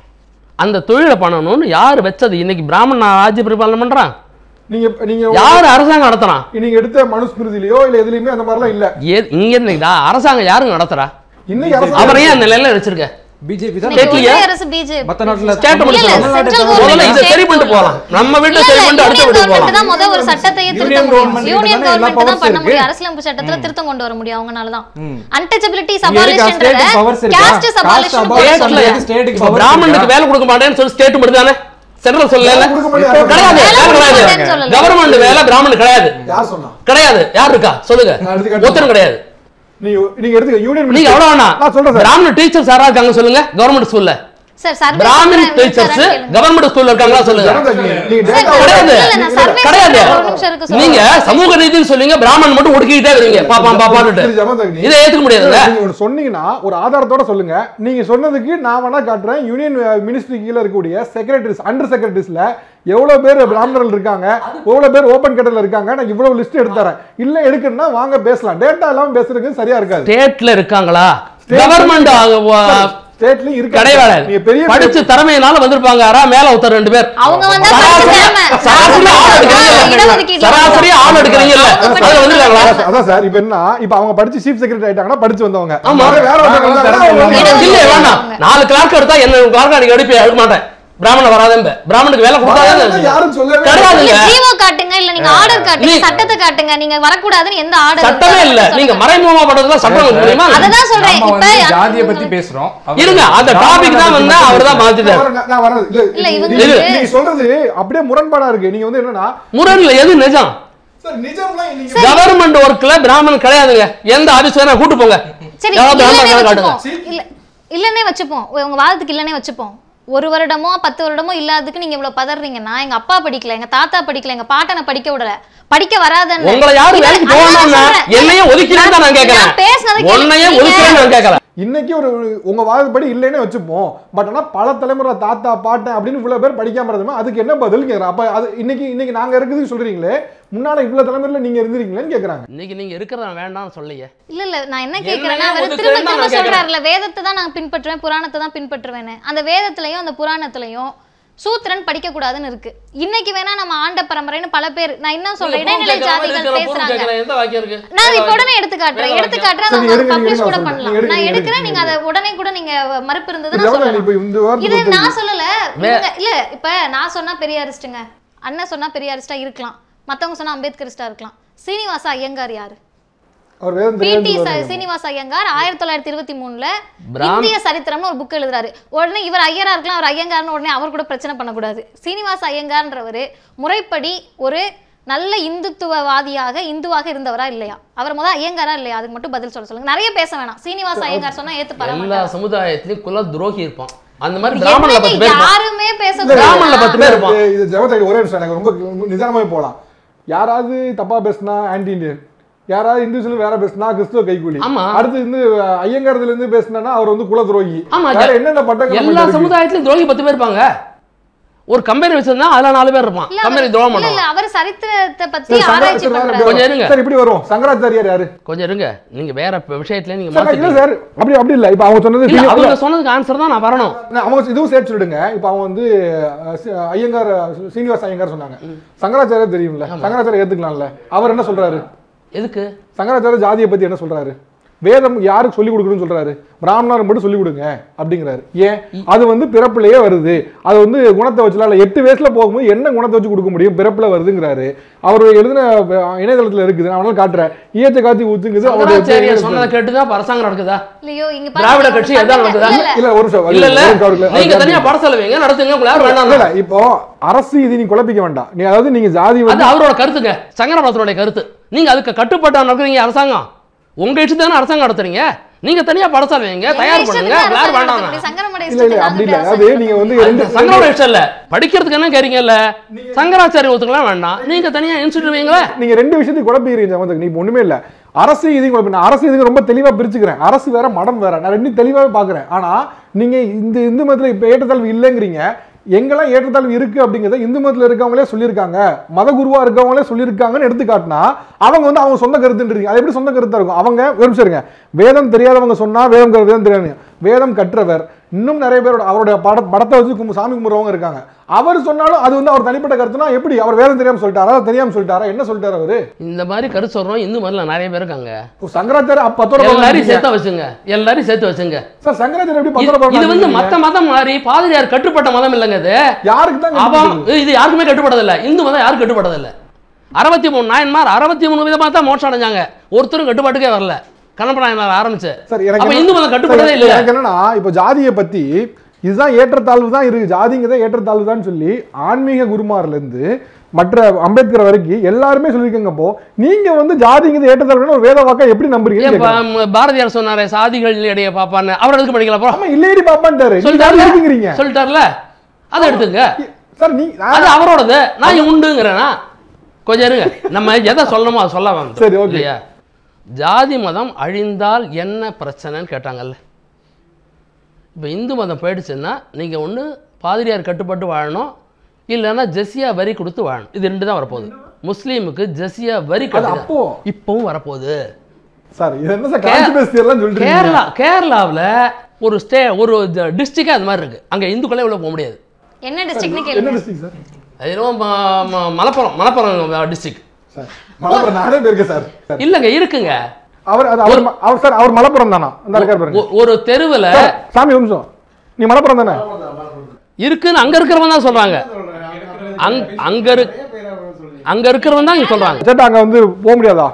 அந்த தொழிலை பண்ணணும்னு யார் வச்சது இன்னைக்கு பிராமண ராஜ்ய பரிபாலனை பண்றான் நீங்க நீங்க யார் அரசாங்கம் நடத்துறான் நீங்க எடுத்த மனுஸ்மிருதியிலயோ இல்ல எதுலயுமே அந்த மாதிரிலாம் இல்ல ஏ இங்க இருந்தீங்களா அரசாங்கம் யாருங்க நடத்துறா இன்னைக்கு அரசாங்கம் அவரையே அந்த நிலையில வச்சிருக்க பிஜேபி தான் இன்னைக்கு கேட்கலையா? ஒன்றிய அரசு பிஜேபி மத்த நாட்டுல ஸ்டேட் இல்ல, இல்ல, மட்டும் central முதல்ல government, இதை சரி state பண்ணிட்டு போலாம் நம்ம வீட்டை சரி பண்ணிட்டு அடுத்த வீட்டுக்கு போலாம் தான் முத ஒரு சட்டத்தையே திருத்த Union முடியும் government யூனியன் கிட்ட தானே எல்லா கவர்மெண்ட் தான் powers பண்ண இருக்கு. முடியும் அரசியலமைப்பு சட்டத்துல திருத்தம் கொண்டு வர முடியும் அவங்கனால தான் ம். அன்டச்சபிலிட்டி இங்க இருக்க சபாலிஷன்றத state powers இருக்கா? caste Caste சபாலிஷன் abolition ஸ்டேட்ல சொல்றது state க்கு இப்ப power பிராமணனுக்கு இருக்கா? வேலை கொடுக்க மாட்டேன்னு சொல்லி ஸ்டேட் மட்டும் தானே சென்ட்ரல் சொல்லல கொடுக்க மாட்டேன். கிடையாது வேலை வேலை கொடுக்க கிடையாது மாட்டேன்னு சொல்லல. கவர்மெண்ட் வேலை பிராமணன் கிடையாது யார் சொன்னா கிடையாது யார் இருக்கா சொல்லுங்க நான் எடுத்துக்காட்டு ஒருத்தரும் கிடையாது நீங்க நீங்க எடுத்துக்க யூனியன் நீங்க எவ்வளவு வேணா நான் சொல்றேன் சார் பிராமண டீச்சர்ஸ் யாரா இருக்காங்க சொல்லுங்க கவர்மெண்ட் ஸ்கூல்ல sir survey Brahmin teachers government ஸ்கூல்ல இருக்காங்களா சொல்லுங்க நீங்க டேட்டா கிடையாது இல்ல, நான் survey கிடையாது சொல்றேன், ஒரு நிமிஷம் இருக்கு சொல்றேன். நீங்க சமூக நீதினு சொல்லுவீங்க பிராமணன் மட்டும் ஒடுக்கிட்டே வருவீங்க பாப்பா பாப்பான்னு திரு ஜமதக்னி, இதை ஏத்துக்க முடியாதுல்ல நீங்க ஒண்ணு சொன்னீங்கன்னா ஒரு ஆதாரத்தோட சொல்லுங்க நீங்க சொன்னதுக்கு நான் வேணா காட்டுறேன் யூனியன் மினிஸ்ட்ரி கீழ இருக்கக்கூடிய செக்ரட்டரிஸ் அண்டர் செக்ரட்டரிஸ்ல எவ்வளவு பேர் பிராமணர்கள் இருக்காங்க எவ்வளவு பேர் ஓபன் கேட்டர்ல இருக்காங்க நான் இவ்வளவு லிஸ்ட் எடுத்து தரேன் இல்ல எடுக்கணும்னா வாங்க பேசலாம் டேட்டா எல்லாம் பேசுறதுக்கு சரியா இருக்காது ஸ்டேட்ல இருக்காங்களா State- கவர்மெண்ட் ஸ்டேட்லயும் இருக்கு கிடையாது நீங்க பெரிய படிச்ச திறமையினால வந்திருப்பாங்க யாரா மேல ஒருத்தர் ரெண்டு பேர் அவங்க வந்தா சராசரி- படிச்ச திறமை. சராசரி ஆள் எடுக்கிறீங்கல்ல சராசரி ஆள் எடுக்கிறீங்கல்ல அதுல வந்துருக்காங்களா அதான் அதான் சார் இப்ப என்ன இப்ப அவங்க படிச்சு சீஃப் செக்ரட்டரி ஆயிட்டாங்கன்னா படிச்சு வந்தவங்க ஆமா. வேற வேற ஒருத்தவங்க வந்தாங்கன்னா அவங்க வந்து- இடஒதுக்கீடு இல்ல வேணாம் அவங்க. நாலு கிளார்க் எடுத்தா என்ன கிளார்க் அன்னைக்கு எடுப்பேன் எடுக்க மாட்டேன் பிராமணன் வராதே பிராமணுக்கு வேலை கொடுத்தாதான் யாரும் சொல்லவே இல்லை. கிடையாதுங்க இல்ல ஜீவோ காட்டுங்க இல்ல நீங்க ஆர்டர் காட்டுங்க நீ- சட்டத்தை காட்டுங்க நீங்க வரக்கூடாதுன்னு எந்த ஆர்டர் சட்டமே இல்ல நீங்க மறைமுகமா பண்றதுல சட்டம் முடியுமா அததான் சொல்றேன் நம்ம இப்ப வந்து ஜாதியை பத்தி பேசுறோம் அவர் இருங்க அந்த டாபிக் தான் வந்து அவர் தான் மாத்திட்டாரு நான் வரேன், நான் வரேன். இல்ல, இல்ல, இவங்க நீங்க- வந்து- நீங்க சொல்றது அப்படியே முரண்பாடா இருக்கு நீங்க வந்து என்னன்னா முரண்ல எது நிஜம் சார் நிஜம்லாம் நீங்க கவர்மெண்ட் ஒர்க்ல பிராமணன் கிடையாதுங்க எந்த ஆபீஸ் வேணா கூட்டு போங்க சரி யாராவது இல்லனே பிராமணன் காட்டுங்க வச்சுப்போம் இல்ல இல்லனே வச்சுப்போம் உங்க வாதத்துக்கு இல்லனே வச்சுப்போம் ஒரு வருடமோ பத்து வருடமோ இல்லாததுக்கு நீங்க இவ்வளவு பதறீங்கன்னா எங்க அப்பா படிக்கல எங்க தாத்தா படிக்கல எங்க பாட்டனை படிக்க விடல படிக்க வராதன்னு உங்களை யாரு இல்ல, வேலைக்கு அதான் நான் போகணும்னா சொல்றேன். என்னையும் ஒதுக்கிறேன்னு தான் நான் கேட்கறேன் நான் பேசுனதை கேளுங்க. உன்னையும் நீங்க- ஒதுக்கிறேன்னு நான் கேட்கல இன்னைக்கு ஒரு உங்க வாதப்படி இல்லைன்னே வச்சுப்போம் பட் ஆனா பல தலைமுறை தாத்தா பாட்டன் அப்படின்னு இவ்வளவு பேர் படிக்காம இருந்தோமே அதுக்கு என்ன பதில் கேக்குறேன் அப்ப அது இன்னைக்கு இன்னைக்கு நாங்க இருக்குதுன்னு சொல்றீங்களே முன்னால இவ்வளவு தலைமுறையில நீங்க இருந்திருக்கீங்களேன்னு கேக்குறாங்க இன்னைக்கு நீங்க இருக்கிறத வேண்டாம்னு சொல்லியே இல்ல இல்ல நான் என்ன என்னையே கேக்குறேன்னா அவர் ஒதுக்குறேன்னு திரும்ப தான் திரும்ப நான் கேக்குறேன். சொல்றாருல வேதத்தை தான் நான் பின்பற்றுவேன் புராணத்தை தான் பின்பற்றுவேன்னு அந்த வேதத்திலையும் அந்த புராணத்திலையும் சூத்திரன் படிக்க கூடாதுன்னு இருக்கு இன்னைக்கு வேணா நம்ம ஆண்ட பரம்பரைன்னு பல பேர் நான் என்ன சொல்றேன் இடைநிலை ஜாதிகள் பேசுறாங்க எந்த வாக்கியம் இருக்கு நான் இப்ப உடனே எடுத்து காட்டுறேன் வேற எடுத்து வாக்கியம். காட்டுறேன் சரி, அதை எடுங்க, பப்ளிஷ் எடுங்க, கூட நான் பண்ணலாம் சொல்றேன். நான் எடுங்க, எடுக்கிறேன் எடுங்க, நீங்க அதை உடனே கூட நீங்க மறுப்பு இருந்தது நான் ஜவஹர்லால் சொல்லலாம் இப்ப இந்த இது வாரத்துக்கு நான் சொல்லல இவங்க இல்ல இப்ப நான் சொன்னா பெரியாரிஸ்ட்டுங்க அண்ணன் சொன்னா பெரியாரிஸ்டா இருக்கலாம் மத்தவங்க சொன்னா அம்பேத்கரிஸ்டா இருக்கலாம் சீனிவாச ஐயங்கார் யாரு அவர் வேதம் பிடி தெரியாது சீனிவாச ஐயங்கார் ஆயிரத்தி தொள்ளாயிரத்தி இருபத்தி மூணுல பிராம்- இந்திய சரித்திரம்னு ஒரு புக் எழுதுறாரு உடனே இவர் ஐயரா இருக்கலாம் அவர் ஐயங்கார்னு உடனே அவர் கூட பிரச்சனை பண்ணக்கூடாது சீனிவாச ஐயங்கார்ன்றவர் முறைப்படி ஒரு நல்ல இந்துத்துவவாதியாக இந்துவாக இருந்தவரா இல்லையா அவர் முதல் ஐயங்காரா இல்லையா அதுக்கு மட்டும் பதில் சொல்ல சொல்லுங்க நிறைய பேச வேணாம் சீனிவாச ஐயங்கார் சொன்னா ஏத்து எல்லா பரவாயில்ல சமுதாயத்திலயும் குல துரோகி இருப்பான் அந்த மாதிரி பிராமணர்ல பத்து பேர் இருப்பான். யாருமே பேச பிராமணர்ல பத்து பேர் இருப்பான் இது- இது ஜெகத்தை ஒரே நிமிஷம் எனக்கு ரொம்ப நிதானமாவே போலாம் யாராவது தப்பா பேசினா ஆன்டி இந்தியன் யாராவது இந்துஸ்ல வேற பேசினா கிறிஸ்துவ கைக்கூலி ஆமா. அடுத்து வந்து ஐயங்காரத்துல இருந்து பேசினா அவர் வந்து குல துரோகி ஆமா, வேற ஜ- என்னென்ன பட்டங்கள் எல்லா நம்மள்ட்ட இருக்கு? சமுதாயத்திலும் துரோகி பத்து பேர் இருப்பாங்க ஒரு கம்பெனி வச்சிருந்தா அதுல நாலு பேர் இருப்பான் இல்ல, கம்பெனி அவர்- துரோகம் இல்ல பண்ணுவான் இல்ல அவர் சரித்திரத்தை பத்தி சரி, சங்கரா- ஆராய்ச்சி சரி, பண்றாரு கொஞ்சம் இருங்க. சார் இப்படி வரும் சங்கராச்சாரியார் யாரு கொஞ்சம் இருங்க நீங்க வேற ப- விஷயத்துல நீங்க சார், நான் இல்ல மாத்திட்டீங்க. சார் அப்படி அப்படி இல்ல இப்ப அவங்க சொன்னது இல்ல இல்ல, அவங்க சொன்னதுக்கு ஆன்சர் தான் நான் வரணும் நான் அவங்க இதுவும் சேர்த்து சொல்லிடுங்க இப்ப அவங்க வந்து அஹ், சி- ஐயங்கார் சீனிவாஸ் ஐயங்கார் சொன்னாங்க சங்கராச்சாரியர் தெரியும்ல சங்கராச்சாரியர் ஏத்துக்கலாம்ல அவர் என்ன சொல்றாரு எதுக்கு சங்கராச்சாரியர் ஜாதியை பத்தி என்ன சொல்றாரு வேதம் யாருக்கு சொல்லி கொடுக்கணும்னு சொல்றாரு பிராமணர் மட்டும் சொல்லி கொடுங்க அப்படிங்கிறாரு ஏன் அது வந்து பிறப்புலயே வருது அது வந்து குணத்தை வச்சுலாம் இல்ல எட்டு வயசுல போகும்போது என்ன குணத்தை வச்சு கொடுக்க முடியும் பிறப்புல வருதுங்கிறாரு அவர் எழுதின அஹ், இணையதளத்துல இருக்குது நான் அவனால காட்டுறேன் ஈயத்தை காத்தி ஊத்துங்குது சங்கராச்சாரியார் சொன்னதை கேட்டுதான் இப்ப அரசாங்கம் நடக்குதா இல்லையோ இங்க திராவிட பாருங்க, கட்சி ஒரு எதாவது பக்கம் நடக்குதா? இல்ல, இல்ல. இல்ல ஒரு நிமிஷம் இல்ல இல்ல அவருக்கு- அவருக்கு- நீங்க அவருக்கு- தனியா படசல வைங்க நடத்துங்க உங்களை யாரும் இல்ல, வேண்டாம் இல்ல, இப்போ அரசு இது நீ குழப்பிக்க வேண்டாம் நீ அதாவது நீங்க ஜாதி அது வந்து அவரோட கருத்துங்க சங்கரபாசனுடைய கருத்து நீங்க அதுக்கு கட்டுப்பட்டா நடக்குறீங்க அரசாங்கம் உங்க இஷ்டத்தை தானே அரசாங்கம் நடத்துறீங்க நீங்க தனியா படசால் வைங்க எங்க தயார் இஷ்டத்துக்கு பண்ணுங்க அரசாங்கம் யாரும் வேண்டாம் நடத்த முடியும். சங்கரமடை இல்ல இல்ல இஷ்டத்துக்கு அப்படி இல்ல நாங்க அதாவது பேச நீங்க வந்து அது ரெண்டு சங்கரோட இஷ்டம் இல்ல படிக்கிறதுக்கு என்ன கேறீங்கல்ல சங்கராச்சாரிய ஒத்துக்கலாம் வேண்டாம் நீங்க தனியா இன்ஸ்டியூட் வைங்களேன் நீங்க ரெண்டு விஷயத்தையும் குழப்பிக்கிறீங்க சமத்துக்கு நீ இப்ப ஒண்ணுமே இல்ல அரசு இதையும் குழப்பி நான் அரசு இதுக்கு ரொம்ப தெளிவா பிரிச்சுக்கிறேன் அரசு வேற மடம் வேற நான் ரெண்டும் தெளிவாவே பாக்குறேன் ஆனா நீங்க இந்த இந்து மதத்துல இப்ப ஏற்றத்தாழ்வு இல்லைங்கிறீங்க எங்கெல்லாம் ஏற்றத்தாழ்வு இருக்கு அப்படிங்கறத இந்து மதத்துல இருக்கவங்களே சொல்லியிருக்காங்க மத குருவா இருக்கவங்களே சொல்லியிருக்காங்கன்னு எடுத்து காட்டினா அவங்க வந்து அவங்க சொந்த கருத்துன்றீங்க அது எப்படி சொந்த கருத்தா இருக்கும் அவங்க ஒரு நிமிஷம் இருங்க வேதம் தெரியாதவங்க சொன்னா வேதம் கரு- வேதம் தெரியாது வேதம் கற்றவர் இன்னும் நிறைய பேரோட அவருடைய பட படத்தை வச்சு கும்பு சாமி கும்பிடுறவங்க இருக்காங்க அவர் சொன்னாலும் அது வந்து அவர் தனிப்பட்ட கருத்துனா எப்படி அவர் வேதம் தெரியாம சொல்லிட்டாரா தெரியாம சொல்லிட்டாரா என்ன சொல்லிட்டாரு அவரு இந்த மாதிரி கருத்து சொல்றோம் இந்து மதத்துல நிறைய பேர் இருக்காங்க ஓ, சங்கராச்சாரிய அப்ப பத்தோட எல்லாரையும் பதினஞ்சு. சேர்த்து வச்சுங்க எல்லாரையும் சேர்த்து வச்சுங்க சார் சங்கராச்சாரிய எப்படி இது- பத்தோட இது வந்து பதினஞ்சு மத்த மதம் மாதிரி பாதிரியார் கட்டுப்பட்ட மதம் இல்லைங்க இது யாருக்கு தான் அவன் கண்டுபிடிக்கிறது? இது யாருக்குமே கட்டுப்படதில்லை இந்து மதம் யாரும் கட்டுப்படதில்லை அறுபத்தி மூணு நாயன்மார் அறுபத்தி மூணு விதமா தான் மோட்சம் அடைஞ்சாங்க ஒருத்தரும் கட்டுப்பாட்டுக்கே வரல கண்ணப்ப நாயனார் ஆரம்பிச்சு சார் எனக்கு அப்ப என்ன- இந்து மதம் கட்டுப்படவே சார், இல்லையா எனக்கு என்னன்னா இப்போ ஜாதியை பத்தி இதுதான் ஏற்றத்தாழ்வு தான் இருக்கு ஜாதிங்கிறத ஏற்றத்தாழ்வு தான் சொல்லி ஆன்மீக குருமார்ல இருந்து மற்ற அம்பேத்கர் வரைக்கும் எல்லாருமே சொல்லியிருக்காங்க அப்போ நீங்க வந்து ஜாதிங்கிறது ஏற்றத்தாழ்வுன்னு ஒரு வேத வாக்கா எப்படி நம்புறீங்க ஏன் பா- ம், பாரதியார் சொன்னாரே சாதிகள் இடையே பாப்பான்னு அவர் எதுக்கு படிக்கல அப்புறம் ஆமா இல்லையடி பாப்பான்ட்டாரு நீங்க சொல்லிட்டாருல? ஜாதி இருக்குங்கிறீங்க சொல்லிட்டார்ல அதை எடுத்துங்க சார் நீ அது அவரோடது நான் இங்க உண்டுங்கிறேனா கொஞ்சம் இருங்க நம்ம எதை சொல்லணுமோ அதை சொல்ல வந்தோம். சரி, okay. இல்லையா ஜாதி மதம் அழிந்தால் என்ன பிரச்சனைன்னு கேட்டாங்கல்ல இப்போ இந்து மதம் போயிடுச்சுன்னா நீங்க ஒண்ணு பாதிரியார் கட்டுப்பட்டு வாழணும் இல்லைன்னா ஜெசியா வரி கொடுத்து வாழணும் இது ரெண்டு தான் வரப்போகுது முஸ்லீமுக்கு ஜெசியா வரி அது கட்டுங்க அப்போ இப்பவும் வரப்போகுது சார் இது என்ன சார் கே- கான்ட்ரவர்சி எல்லாம் சொல்றீங்க கேரளா கேரளாவுல ஒரு ஸ்டே ஒரு டிஸ்ட்ரிக்டே அது மாதிரி இருக்கு அங்க இந்துக்களே உள்ள போக முடியாது என்ன டிஸ்ட்ரிக்ட்னு என்ன கேளுங்க டிஸ்ட்ரிக்ட் சார் அது என்னமோ ம- ம- மலப்புரம் மலப்புரம் டிஸ்ட்ரிக்ட் சார் மலப்புரம் நானே போயிருக்கேன் சார் சார். இல்லைங்க இருக்குங்க அவர் அது அவர் ம- அவர் சார் அவர் மலப்புரம் தானா அந்த இருக்கார் பாருங்க ஒ- ஒரு தெருவுல சார், சாமி ஒரு நிமிஷம் நீ மலப்புரம் தானே இருக்குன்னு அங்க இருக்கிறவங்க தான் சொல்றாங்க அங் அங்க இரு அங்க இருக்கிறவங்க தான் இங்க சொல்றாங்க சேட்டா அங்க வந்து போக முடியாதா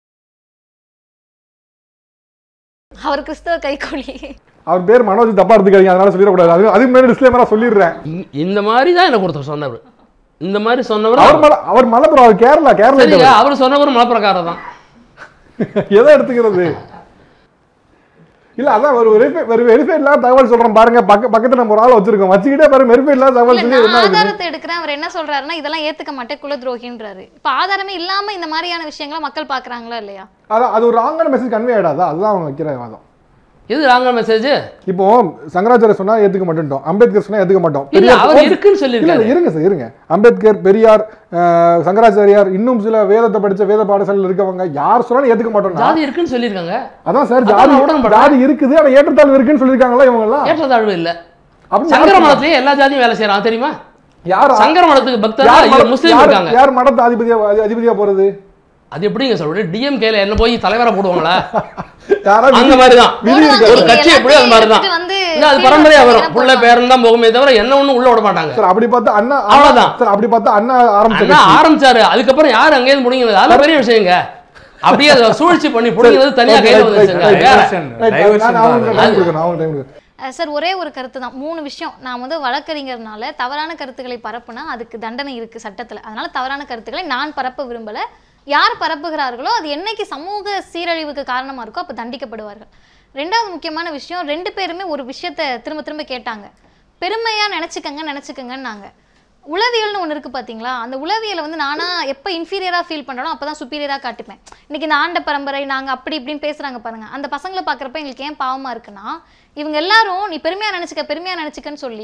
அவர் கிறிஸ்தவ கைகூலி அவர் பேர் மனோஜ் தப்பா எடுத்துக்காதீங்க அதனால சொல்லிடக்கூடாது அது அதுக்கு முன்னாடி டிஸ்க்ளைமரா சொல்லிடுறேன் இ- இந்த மாதிரி தான் எனக்கு ஒருத்தர் சொன்னவர் இந்த மாதிரி சொன்னவர் அவர் மல அவர் மலப்புரம் அவர் கேரளா சரிங்க கேரளா அவர் சொன்னவர் மலப்புறக்காரர் தான் எதை எடுத்துக்கிறது இல்ல அதான் ஒரு வெரிஃபை ஒரு வெரிஃபை இல்லாத தகவல் சொல்றோம் பாருங்க பக்க பக்கத்துல நம்ம ஒரு ஆள் வச்சிருக்கோம் வச்சுக்கிட்டே பாருங்க வெரிஃபை இல்லாத தகவல் இல்ல சொல்லி என்ன நான் ஆகுது ஆதாரத்தை எடுக்கிறேன் அவர் என்ன சொல்றாருன்னா இதெல்லாம் ஏத்துக்க மாட்டேன் குல துரோகின்றாரு இப்ப ஆதாரமே இல்லாம இந்த மாதிரியான விஷயங்களை மக்கள் பாக்குறாங்களா இல்லையா அதான் அது ஒரு ராங்கான மெசேஜ் கன்வே ஆயிடாதா அதுதான் அவங்க வைக்கிற வாதம் எது ராங்க மெசேஜ் இப்போ சங்கராச்சாரிய சொன்னா ஏத்துக்க மாட்டோம் அம்பேத்கர் சொன்னா ஏத்துக்க மாட்டோம் இல்ல பெரியார் அவர் ஓ, இருக்குன்னு இல்ல சொல்லியிருக்காரு இல்ல இருங்க சார் இருங்க அம்பேத்கர் பெரியார் அஹ், சங்கராச்சாரியார் இன்னும் சில வேதத்தை படிச்ச வேத பாடசாலையில் இருக்கவங்க யார் சொன்னாலும் ஏத்துக்க மாட்டோம் ஜாதி இருக்குன்னு சொல்லியிருக்காங்க அதான் சார் அதான் ஜாதி நான் உடன்படுறேன். ஜாதி இருக்குது ஆனா ஏற்றத்தாழ்வு இருக்குன்னு சொல்லியிருக்காங்களா இவங்க எல்லாம் ஏற்றத்தாழ்வு இல்ல அப்படி சங்கர யார் மதத்திலேயே எல்லா ஜாதியும் வேலை செய்யறான் தெரியுமா யார் சங்கர மதத்துக்கு யார் பக்தரா மத- முஸ்லீம் யார்- இருக்காங்க யார் மடத்து அதிபதியா அதி- அதிபதியா போறது அது எப்படிங்க சொல்றது டிஎம்கேல என்ன போய் தலைவரா போடுவாங்களா யாரா அந்த மாதிரி தான் போடுவாங்க. ஒரு நீங்க கட்சி எப்படி அது மாதிரி தான் எல்லாத்தையும் எடுத்துட்டு வந்து இல்ல அது கீழே பரம்பரையா வரும் போடுவாங்க. புள்ள பேரன் தான் போகுமே தவிர என்ன ஒண்ணு உள்ள விட மாட்டாங்க சார் அப்படி பார்த்தா அண்ணா அவ்வளவுதான். சார் அப்படி பார்த்தா அண்ணா ஆரம்பிச்ச அண்ணா கட்சி. ஆரம்பிச்சாரு அதுக்கப்புறம் யார் அங்கேயிருந்து முடிங்கிறது அதெல்லாம் பெரிய விஷயங்க அப்படியே அதை சூழ்ச்சி பண்ணி பிடிங்கிறது தனியா Okay, கையில right, வந்துச்சுங்க right, right. வேற Diversion, Right, diversion நான் அவங்களுக்கு தான் time கொடுக்கணும், அவங்களுக்கு time கொடுக்கணும். அஹ் சார் ஒரே ஒரு கருத்து தான் மூணு விஷயம் நான் வந்து வழக்கறிஞர்னால தவறான கருத்துக்களை பரப்புனா அதுக்கு தண்டனை இருக்கு சட்டத்துல அதனால தவறான கருத்துக்களை நான் பரப்ப விரும்பல யார் பரப்புகிறார்களோ அது என்னைக்கு சமூக சீரழிவுக்கு காரணமா இருக்கோ அப்ப தண்டிக்கப்படுவார்கள் ரெண்டாவது முக்கியமான விஷயம் ரெண்டு பேருமே ஒரு விஷயத்த திரும்ப திரும்ப கேட்டாங்க பெருமையா நினைச்சுக்கங்க நினைச்சுக்கங்கன்னாங்க உளவியல்னு ஒன்று இருக்குது பார்த்தீங்களா அந்த உளவியலை வந்து நானா எப்போ இன்ஃபீரியராக ஃபீல் பண்ணுறோம் அப்போ தான் சுப்பீரியராக காட்டுப்பேன் இன்னைக்கு இந்த ஆண்ட பரம்பரை நாங்கள் அப்படி இப்படின்னு பேசுகிறாங்க பாருங்க அந்த பசங்களை பார்க்குறப்ப எங்களுக்கு ஏன் பாவமாக இருக்குன்னா இவங்க எல்லாரும் நீ பெருமையாக நினச்சிக்க பெருமையாக நினச்சிக்கன்னு சொல்லி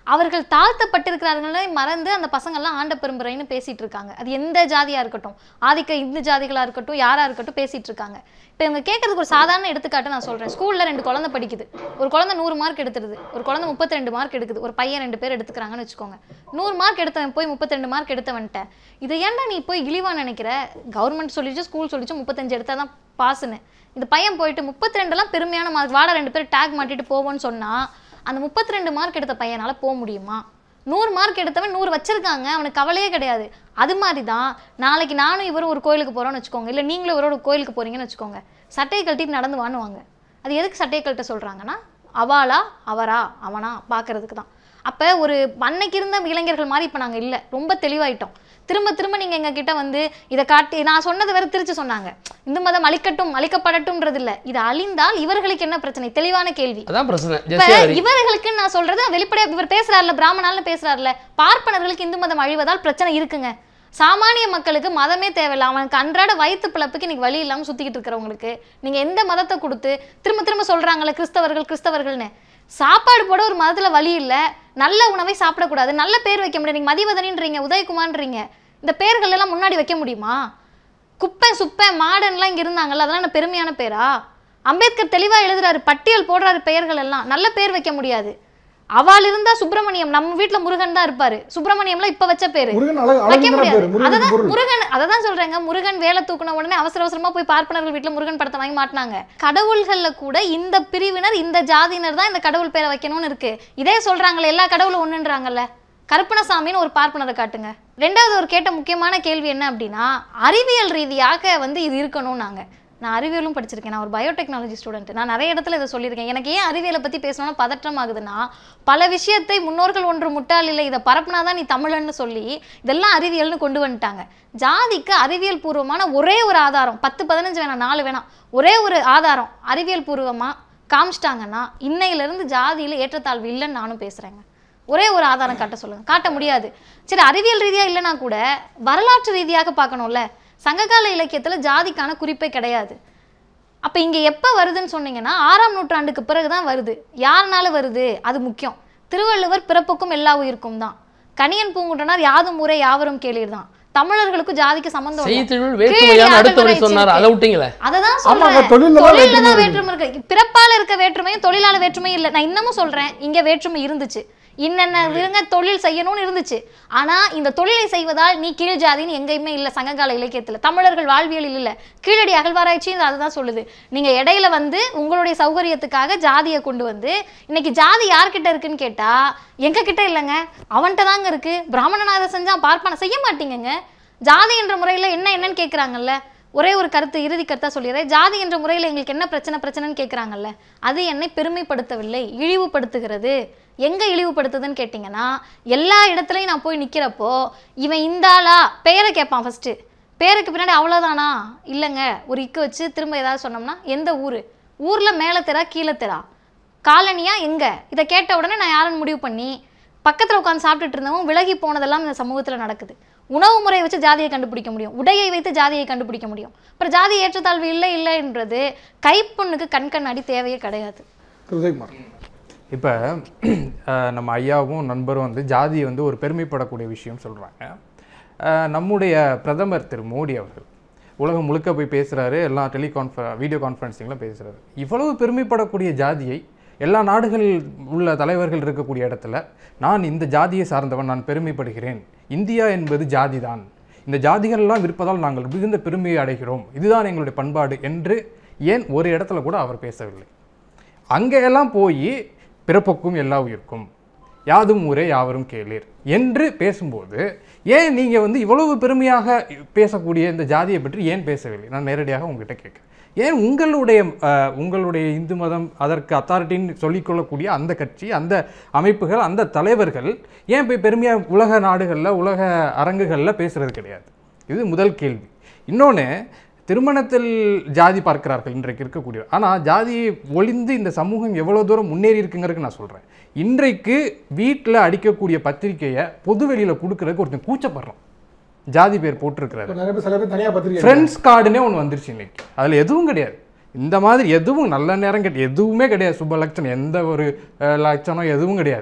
அவர்கள் தாழ்த்தப்பட்டிருக்கிறார்களே மறந்து அந்த பசங்கள்லாம் ஆண்ட பெரும்புறைன்னு பேசிட்டு இருக்காங்க அது எந்த ஜாதியா இருக்கட்டும் ஆதிக்க இந்து ஜாதிகளா இருக்கட்டும் யாரா இருக்கட்டும் பேசிட்டு இருக்காங்க இப்போ இவங்க கேட்கறதுக்கு ஒரு சாதாரண எடுத்துக்காட்டு நான் சொல்றேன் ஸ்கூல்ல ரெண்டு குழந்தை படிக்குது ஒரு குழந்தை நூறு மார்க் எடுத்துருது ஒரு குழந்தை முப்பத்தி ரெண்டு மார்க் எடுக்குது ஒரு பையன் ரெண்டு பேர் எடுத்துக்கிறாங்கன்னு வச்சுக்கோங்க நூறு மார்க் எடுத்தவன் போய் முப்பத்தி ரெண்டு மார்க் எடுத்தவன்ட்ட இதை ஏன்டா நீ போய் இழிவா நினைக்கிற கவர்மெண்ட் சொல்லிச்சு ஸ்கூல் சொல்லிச்சு முப்பத்தஞ்சு எடுத்தா தான் பாஸ்னு இந்த பையன் போயிட்டு முப்பத்தி ரெண்டுலாம் பெருமையான மார்க் வாட ரெண்டு பேர் டேக் மாட்டிட்டு போவோன்னு சொன்னா அந்த முப்பத்தி ரெண்டு மார்க் எடுத்த பையனால போக முடியுமா நூறு மார்க் எடுத்தவன் நூறு வச்சிருக்காங்க அவனுக்கு கவலையே கிடையாது அது மாதிரி தான் நாளைக்கு நானும் இவரும் ஒரு கோயிலுக்கு போறோம்னு வச்சுக்கோங்க இல்லை நீங்களும் இவரோட ஒரு கோயிலுக்கு போறீங்கன்னு வச்சுக்கோங்க சட்டையை கழட்டிட்டு நடந்து வாணுவாங்க அது எதுக்கு சட்டையை கழட்ட சொல்றாங்கன்னா அவாளா அவரா அவனா பார்க்கறதுக்கு தான் அப்போ ஒரு அன்னைக்கு இருந்த இளைஞர்கள் மாதிரி இப்போ நாங்கள் இல்லை ரொம்ப தெளிவாயிட்டோம் திரும்ப திரும்ப நீங்கள் எங்கள் கிட்ட வந்து இதை காட்டி நான் சொன்னது வேற திருச்சி சொன்னாங்க இந்து மதம் அழிக்கட்டும் அழிக்கப்படட்டும்ன்றது இல்லை இது அழிந்தால் இவர்களுக்கு என்ன பிரச்சனை தெளிவான கேள்வி அதான் பிரச்சனை இப்ப ஜெசியாரி இவர்களுக்கு நான் சொல்றது வெளிப்படையா இவர் பேசுறாருல பிராமணால்னு பேசுறாருல பார்ப்பனர்களுக்கு இந்து மதம் அழிவதால் பிரச்சனை இருக்குங்க சாமானிய மக்களுக்கு மதமே தேவையில்ல அவனுக்கு அன்றாட வயிற்று பிழப்புக்கு இன்னைக்கு வழி இல்லாம சுத்திக்கிட்டு இருக்கிறவங்களுக்கு நீங்க எந்த மதத்தை கொடுத்து திரும்ப திரும்ப சொல்றாங்கல்ல கிறிஸ்தவர்கள் கிறிஸ்தவர்கள்னு சாப்பாடு போட ஒரு மதத்துல வழி இல்ல நல்ல உணவை சாப்பிடக்கூடாது நல்ல பேர் வைக்க முடியாது நீங்க மதிவதனின்றீங்க உதயகுமார்ன்றீங்க இந்த பேர்கள் எல்லாம் முன்னாடி வைக்க முடியுமா குப்பை சுப்பை மாடன்லாம் இங்க இருந்தாங்கல்ல அதெல்லாம் என்ன பெருமையான பேரா அம்பேத்கர் தெளிவா எழுதுறாரு பட்டியல் போடுறாரு பெயர்கள் எல்லாம் நல்ல பேர் வைக்க முடியாது அவள் இருந்தா சுப்பிரமணியம் நம்ம வீட்ல முருகன் தான் இருப்பாரு சுப்பிரமணியம்ல இப்ப வச்ச பேரு முருகன் அழகு வைக்க அழகுதான முடியாது பேரு முருகன் அததான் பொருள் முருகன் அததான் சொல்றேங்க முருகன் வேலை தூக்குன உடனே அவசர அவசரமா போய் பார்ப்பனர்கள் வீட்டுல முருகன் படத்தை வாங்கி மாட்டினாங்க கடவுள்கள்ல கூட இந்த பிரிவினர் இந்த ஜாதியினர் தான் இந்த கடவுள் பேரை வைக்கணும்னு இருக்கு இதே சொல்றாங்களே எல்லா கடவுளும் ஒண்ணுன்றாங்கல்ல கருப்பணசாமின்னு ஒரு பார்ப்பனரை காட்டுங்க ரெண்டாவது ஒரு கேட்ட முக்கியமான கேள்வி என்ன அப்படின்னா அறிவியல் ரீதியாக வந்து இது இருக்கணும் நாங்க நான் அறிவியலும் படிச்சிருக்கேன் நான் ஒரு பயோடெக்னாலஜி ஸ்டூடெண்ட் நான் நிறைய இடத்துல இதை சொல்லியிருக்கேன் எனக்கு ஏன் அறிவியலை பத்தி பேசணும்னா பதற்றம் ஆகுதுன்னா பல விஷயத்தை முன்னோர்கள் ஒன்று முட்டாள் இல்லை இதை பரப்புனாதான் நீ தமிழன்னு சொல்லி இதெல்லாம் அறிவியல்னு கொண்டு வந்துட்டாங்க ஜாதிக்கு அறிவியல் பூர்வமான ஒரே ஒரு ஆதாரம் பத்து பதினஞ்சு வேணாம் நாலு வேணாம் ஒரே ஒரு ஆதாரம் அறிவியல் பூர்வமா காமிச்சிட்டாங்கன்னா இன்னையிலிருந்து ஜாதியில ஏற்றத்தாழ்வு இல்லைன்னு நானும் பேசுறேங்க ஒரே ஒரு ஆதாரம் காட்ட சொல்லுங்க காட்ட முடியாது சரி அறிவியல் ரீதியா இல்லைனா கூட வரலாற்று ரீதியாக பார்க்கணும்ல சங்ககால இலக்கியத்துல ஜாதிக்கான குறிப்பே கிடையாது அப்ப இங்க எப்ப வருதுன்னு சொன்னீங்கன்னா ஆறாம் நூற்றாண்டுக்கு பிறகுதான் வருது யாருனால வருது அது முக்கியம் திருவள்ளுவர் பிறப்புக்கும் எல்லா உயிருக்கும் தான் கணியன் பூங்குன்றனார் யாதும் ஊரே யாவரும் கேளீர் தான் தமிழர்களுக்கும் ஜாதிக்கு சம்பந்தம் இல்லை. செய்திகள் கீழடி வேற்றுமையான அடுத்த வரை அகழ்வாராய்ச்சி சொன்னார் இருக்கு. அதை விட்டீங்களே அததான் ஆமாங்க, சொல்றேன் தொழில்ல தான் தொழில்ல தான் வேற்றுமை வேற்றுமை இருக்கு பிறப்பால இருக்க வேற்றுமையும் தொழிலால வேற்றுமையும் இல்ல நான் இன்னமும் சொல்றேன் இங்க வேற்றுமை இருந்துச்சு இன்னென்ன இருங்க தொழில் செய்யணும்னு இருந்துச்சு ஆனா இந்த தொழிலை செய்வதால் நீ கீழ் ஜாதின்னு எங்கேயுமே இல்ல சங்ககால இலக்கியத்துல தமிழர்கள் வாழ்வியலில் இல்ல கீழடி அகழ்வாராய்ச்சி அதுதான் சொல்லுது நீங்க இடையில வந்து உங்களுடைய சௌகரியத்துக்காக ஜாதியை கொண்டு வந்து இன்னைக்கு ஜாதி யார்கிட்ட இருக்குன்னு கேட்டா எங்க கிட்ட இல்லைங்க அவன்கிட்ட தாங்க இருக்கு பிராமணனாக செஞ்சா பார்ப்பான செய்ய மாட்டீங்கங்க ஜாதி என்ற முறையில என்ன என்னன்னு கேக்குறாங்கல்ல ஒரே ஒரு கருத்து இறுதி கருத்தா சொல்லிடுறேன் ஜாதி என்ற முறையில் எங்களுக்கு என்ன பிரச்சனை பிரச்சனைன்னு கேட்குறாங்கல்ல அது என்னை பெருமைப்படுத்தவில்லை இழிவுபடுத்துகிறது எங்க இழிவுபடுத்துதுன்னு கேட்டிங்கன்னா எல்லா இடத்துலையும் நான் போய் நிக்கிறப்போ இவன் இந்த ஆளா பேரை கேட்பான் ஃபர்ஸ்ட் பேருக்கு பின்னாடி அவ்வளோதானா இல்லைங்க ஒரு இக்கு வச்சு திரும்ப ஏதாவது சொன்னோம்னா எந்த ஊர் ஊர்ல மேலே தெரா கீழே தெரா காலனியா எங்க இதை கேட்ட உடனே நான் யாருன்னு முடிவு பண்ணி பக்கத்துல உட்காந்து சாப்பிட்டுட்டு இருந்தவன் விலகி போனதெல்லாம் இந்த சமூகத்துல நடக்குது உணவு முறையை வச்சு ஜாதியை கண்டுபிடிக்க முடியும் உடையை வைத்து ஜாதியை கண்டுபிடிக்க முடியும் அப்புறம் ஜாதி ஏற்றத்தாழ்வு இல்லை இல்லைன்றது கைப்புண்ணுக்கு கண் கண்ணாடி தேவையே கிடையாது திரு உதயகுமார் இப்போ நம்ம ஐயாவும் நண்பரும் வந்து ஜாதியை வந்து ஒரு பெருமைப்படக்கூடிய விஷயம் சொல்கிறாங்க நம்முடைய பிரதமர் திரு மோடி அவர்கள் உலகம் முழுக்க போய் பேசுகிறாரு எல்லாம் டெலிகான்ஃப வீடியோ கான்ஃபரன்சிங்லாம் பேசுகிறாரு இவ்வளவு பெருமைப்படக்கூடிய ஜாதியை எல்லா நாடுகளில் உள்ள தலைவர்கள் இருக்கக்கூடிய இடத்துல நான் இந்த ஜாதியை சார்ந்தவன் நான் பெருமைப்படுகிறேன் இந்தியா என்பது ஜாதி தான் இந்த ஜாதிகளெல்லாம் இருப்பதால் நாங்கள் மிகுந்த பெருமையை அடைகிறோம் இதுதான் எங்களுடைய பண்பாடு என்று ஏன் ஒரு இடத்துல கூட அவர் பேசவில்லை அங்கெல்லாம் போய் பிறப்புக்கும் எல்லா உயிருக்கும் யாதும் ஊரே யாவரும் கேளீர் என்று பேசும்போது ஏன் நீங்கள் வந்து இவ்வளவு பெருமையாக பேசக்கூடிய இந்த ஜாதியை பற்றி ஏன் பேசவில்லை நான் நேரடியாக உங்ககிட்ட கேட்குறேன் ஏன் உங்களுடைய அஹ், உங்களுடைய இந்து மதம் அதற்கு அத்தாரிட்டின்னு சொல்லிக்கொள்ளக்கூடிய அந்த கட்சி அந்த அமைப்புகள் அந்த தலைவர்கள் ஏன் போய் பெருமையாக உலக நாடுகளில் உலக அரங்குகளில் பேசுறது கிடையாது இது முதல் கேள்வி இன்னொன்று திருமணத்தில் ஜாதி பார்க்கிறார்கள் இன்றைக்கு இருக்கக்கூடிய ஆனால் ஜாதியை ஒளிந்து இந்த சமூகம் எவ்வளோ தூரம் முன்னேறி இருக்குங்கிறதுக்கு நான் சொல்கிறேன் இன்றைக்கு வீட்டில் அடிக்கக்கூடிய பத்திரிக்கையை பொது வெளியில் கொடுக்கறதுக்கு ஒருத்தன் கூச்சப்படுறான் ஜாதி பேர் போட்டிருக்கிறாரு இப்ப நிறைய பேர் சில பேர் தனியா பத்திரிக்கை ஃப்ரெண்ட்ஸ் கார்டுனே ஒன்று வந்துருச்சு இன்னைக்கு அதில் எதுவும் கிடையாது இந்த மாதிரி எதுவும் நல்ல நேரம் கிடையாது எதுவுமே கிடையாது சுப லட்சணம் எந்த ஒரு அஹ், லட்சணம் எதுவும் கிடையாது